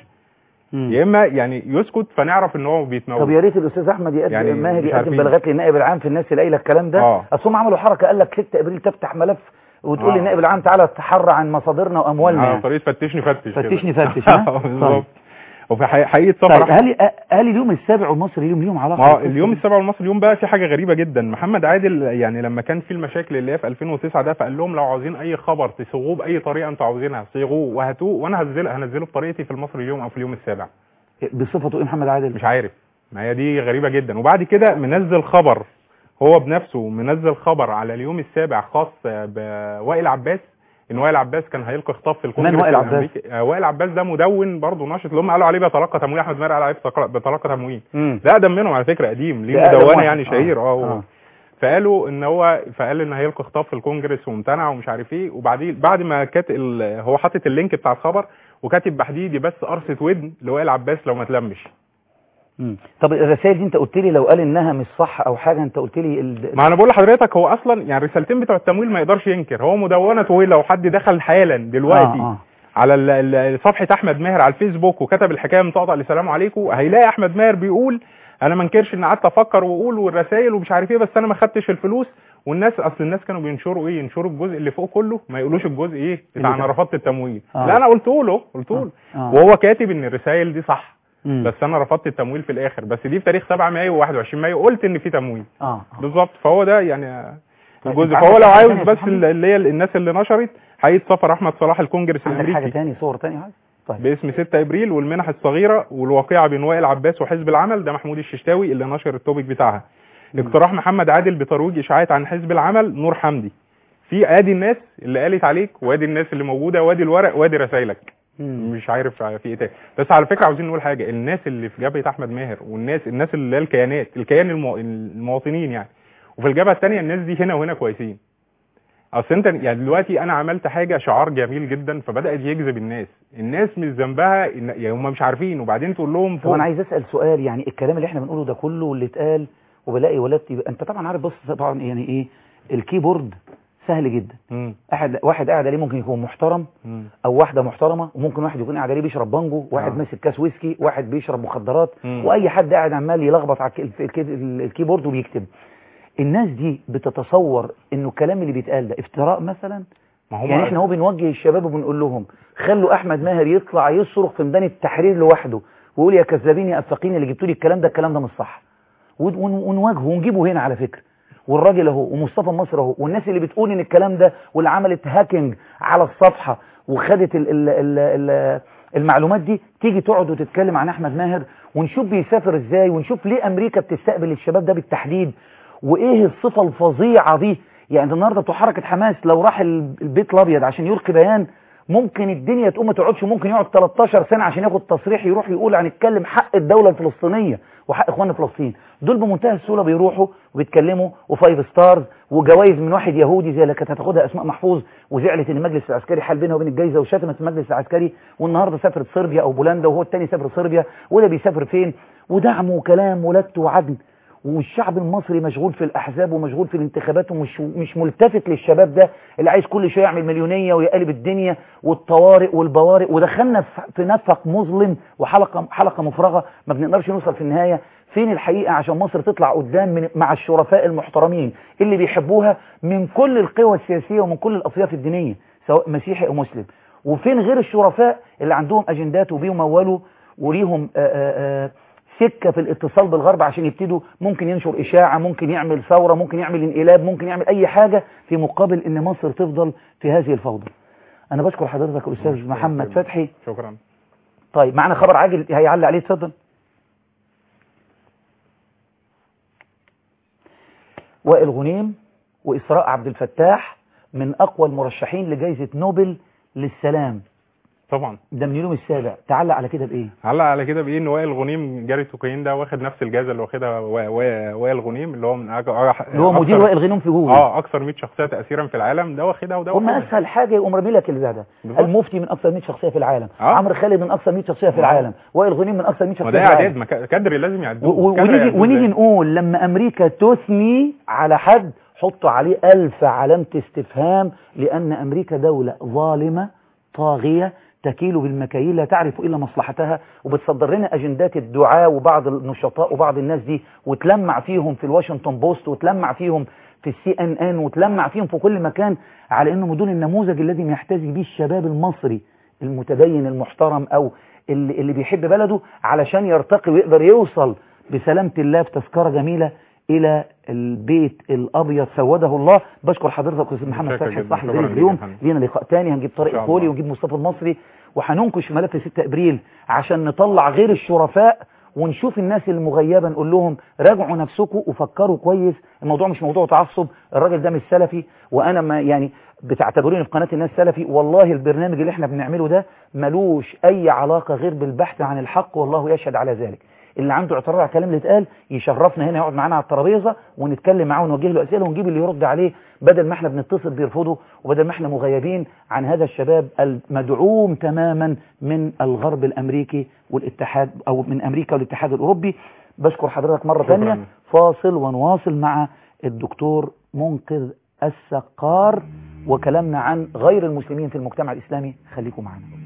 يا اما يعني يسكت فنعرف ان هو بيتمول
طب يا ريت الاستاذ احمد يقدم
يعني
ماهر
مش
يقدم
عارفين.
بلاغات للنائب العام في الناس اللي قايله الكلام ده
آه.
اصل هم عملوا حركه قال لك 6 ابريل تفتح ملف وتقول
آه.
للنائب العام تعالى تحرى عن مصادرنا واموالنا
على
يعني.
طريقه فتشني فتش كده.
فتشني فتش، ها؟
آه، بالظبط وفي حقيقة- حقيقه سفر
طيب
أحمد-
هل هل اليوم السابع والمصري اليوم ليهم علاقه
ما هو
بالقصة
اليوم
دي؟
السابع والمصري اليوم بقى في حاجه غريبه جدا محمد عادل يعني لما كان في المشاكل اللي هي في 2009 ده فقال لهم لو عاوزين اي خبر تصيغوه باي طريقه انتوا عاوزينها صيغوه وهاتوه وانا هنزله هنزله بطريقتي في المصري اليوم او في اليوم السابع
بصفته ايه محمد عادل
مش عارف ما هي دي غريبه جدا وبعد كده منزل خبر هو بنفسه منزل خبر على اليوم السابع خاص بوائل عباس ان وائل عباس كان هيلقي خطاب في الكونجرس
من وائل عباس؟
الامريكي آه، وائل عباس ده مدون برضه ناشط اللي هم قالوا عليه بيتلقى تمويل احمد ماهر قال عليه بيتلقى- بيتلقى تمويل
امم
ده اقدم منهم على فكره قديم ليه
ده أقدم
مدونه
واحد.
يعني شهير اه,
آه.
آه. فقالوا ان هو فقال ان هيلقي خطاب في الكونجرس وامتنع ومش عارف ايه وبعدين بعد ما كات ال... هو حاطط اللينك بتاع الخبر وكاتب بحديدي بس قرصه ودن لوائل عباس لو ما تلمش
مم. طب الرسائل دي انت قلت لي لو قال انها مش صح او حاجه انت قلت لي ال...
ما انا بقول لحضرتك هو اصلا يعني الرسالتين بتوع التمويل ما يقدرش ينكر هو مدونه طويل لو حد دخل حالا دلوقتي
آه، آه.
على ال- ال- صفحه احمد ماهر على الفيسبوك وكتب الحكايه من طقطق لسلام عليكم هيلاقي احمد ماهر بيقول انا ما انكرش ان قعدت افكر واقول والرسائل ومش عارف ايه بس انا ما خدتش الفلوس والناس اصل الناس كانوا بينشروا ايه ينشروا الجزء اللي فوق كله ما يقولوش الجزء ايه بتاع
اللي
انا
تحت.
رفضت التمويل
آه.
لا انا قلته له قلته له
آه.
وهو كاتب ان الرسائل دي صح
مم.
بس انا رفضت التمويل في الاخر بس دي في تاريخ 7 مايو و21 مايو قلت ان في تمويل
اه آه.
بالظبط فهو ده يعني
طيب،
الجزء
أنت
فهو
عندك
لو
حاجة
عاوز
تانية يا
بس
محمد؟
اللي هي الناس اللي نشرت حقيقة سفر احمد صلاح الكونجرس
عندك حاجه
الامريكي
تاني صور تانية حاجه طيب
باسم 6 ابريل والمنح الصغيره والواقعه بين وائل عباس وحزب العمل ده محمود الششتاوي اللي نشر التوبيك بتاعها اقتراح محمد عادل بترويج اشاعات عن حزب العمل نور حمدي في ادي الناس اللي قالت عليك وادي الناس اللي موجوده وادي الورق وادي رسايلك
مم.
مش عارف في ايه تاني بس على فكره عاوزين نقول حاجه الناس اللي في جبهه احمد ماهر والناس الناس اللي هي الكيانات الكيان المو... المواطنين يعني وفي الجبهه الثانيه الناس دي هنا وهنا كويسين اصل انت يعني دلوقتي انا عملت حاجه شعار جميل جدا فبدات يجذب الناس الناس مش ذنبها إن... يعني هم مش عارفين وبعدين تقول لهم
طب
فوق
انا عايز اسال سؤال يعني الكلام اللي احنا بنقوله ده كله واللي اتقال وبلاقي ولادتي انت طبعا عارف بص طبعا يعني ايه الكيبورد سهل جدا
مم.
احد واحد قاعد عليه ممكن يكون محترم
مم.
او واحده محترمه وممكن واحد يكون قاعد عليه بيشرب بانجو واحد
آه.
ماسك كاس ويسكي واحد بيشرب مخدرات
مم.
واي حد قاعد عمال يلخبط على الك- الك- الكيبورد وبيكتب الناس دي بتتصور انه الكلام اللي بيتقال ده افتراء مثلا
ما هم
يعني احنا هو بنوجه الشباب وبنقول لهم خلوا احمد ماهر يطلع يصرخ في ميدان التحرير لوحده ويقول يا كذابين يا افاقين اللي جبتوا لي الكلام ده الكلام ده مش صح ون- ون- ونواجهه ونجيبه هنا على فكره والراجل اهو ومصطفى مصر اهو والناس اللي بتقول ان الكلام ده واللي عملت هاكينج على الصفحه وخدت ال ال ال ال المعلومات دي تيجي تقعد وتتكلم عن احمد ماهر ونشوف بيسافر ازاي ونشوف ليه امريكا بتستقبل الشباب ده بالتحديد وايه الصفه الفظيعه دي يعني النهارده بتوع حركه حماس لو راح ال- البيت الابيض عشان يلقي بيان ممكن الدنيا تقوم ما تقعدش ممكن يقعد 13 سنه عشان ياخد تصريح يروح يقول عن يتكلم حق الدوله الفلسطينيه وحق اخواننا فلسطين دول بمنتهى السهوله بيروحوا وبيتكلموا وفايف ستارز وجوائز من واحد يهودي زي اللي كانت هتاخدها اسماء محفوظ وزعلت ان المجلس العسكري حال بينها وبين الجايزه وشتمت المجلس العسكري والنهارده سافرت صربيا او بولندا وهو الثاني سافر صربيا وده بيسافر فين ودعم وكلام ولدت وعدل والشعب المصري مشغول في الاحزاب ومشغول في الانتخابات ومش مش ملتفت للشباب ده اللي عايز كل شويه يعمل مليونيه ويقلب الدنيا والطوارئ والبوارئ ودخلنا في- في نفق مظلم وحلقه حلقه مفرغه ما بنقدرش نوصل في النهايه فين الحقيقه عشان مصر تطلع قدام من مع الشرفاء المحترمين اللي بيحبوها من كل القوى السياسيه ومن كل الاطياف الدينيه سواء مسيحي او مسلم وفين غير الشرفاء اللي عندهم اجندات وبيمولوا وليهم آآ آآ سكة في الاتصال بالغرب عشان يبتدوا ممكن ينشر إشاعة ممكن يعمل ثورة ممكن يعمل انقلاب ممكن يعمل أي حاجة في مقابل إن مصر تفضل في هذه الفوضى أنا بشكر حضرتك الأستاذ محمد فتحي
شكرا
طيب معنا خبر عاجل هيعلق عليه اتفضل وائل غنيم وإسراء عبد الفتاح من أقوى المرشحين لجائزة نوبل للسلام
طبعا
ده من اليوم السابع تعلق على كده بإيه
علق على كده بايه ان وائل غنيم جاري كوكايين ده واخد نفس الجائزه اللي واخدها وا- وا- وائل غنيم اللي هو من أج... أج...
اللي هو مدير
أكتر-
وائل غنيم في جوجل
اه اكثر 100 شخصيه تاثيرا في العالم ده واخدها وده
هم
واخدها
اسهل حاجه يقوم رامي لك البتاع ده
بالظبط.
المفتي من اكثر 100 شخصيه في العالم
آه.
عمرو خالد من اكثر 100 شخصيه في
آه.
العالم وائل غنيم من اكثر 100 شخصيه
ما
في
ده
العالم
اعداد ما ك- كادر لازم يعدوه
و- و-
كادر
ونيجي
يعدوه
ونيجي
إزاي؟
نقول لما امريكا تثني على حد حطوا عليه ألف علامة استفهام لأن أمريكا دولة ظالمة طاغية تكيل بالمكاييل لا تعرف إلا مصلحتها وبتصدر لنا أجندات الدعاء وبعض النشطاء وبعض الناس دي وتلمع فيهم في الواشنطن بوست وتلمع فيهم في السي ان ان وتلمع فيهم في كل مكان على انهم دول النموذج الذي يحتذي به الشباب المصري المتدين المحترم او اللي, اللي بيحب بلده علشان يرتقي ويقدر يوصل بسلامة الله في تذكرة جميلة الى البيت الابيض سوده الله بشكر حضرتك استاذ محمد
متشكر
فتحي
جداً.
صاحب
شكراً
دير
ليك
اليوم
يا فندم.
لينا لقاء تاني هنجيب
إن
طارق
شاء
الخولي
الله.
ونجيب مصطفى المصري وهننقش ملف 6 ابريل عشان نطلع غير الشرفاء ونشوف الناس المغيبة نقول لهم راجعوا نفسكم وفكروا كويس الموضوع مش موضوع تعصب الراجل ده مش سلفي وانا ما يعني بتعتبروني في قناة الناس سلفي والله البرنامج اللي احنا بنعمله ده ملوش اي علاقة غير بالبحث عن الحق والله يشهد على ذلك اللي عنده اعتراض على الكلام اللي اتقال يشرفنا هنا يقعد معانا على الترابيزه ونتكلم معاه ونوجه له اسئله ونجيب اللي يرد عليه بدل ما احنا بنتصل بيرفضه وبدل ما احنا مغيبين عن هذا الشباب المدعوم تماما من الغرب الامريكي والاتحاد او من امريكا والاتحاد الاوروبي بشكر حضرتك مره
شكراً.
ثانيه فاصل ونواصل مع الدكتور منقذ السقار وكلامنا عن غير المسلمين في المجتمع الاسلامي خليكم معنا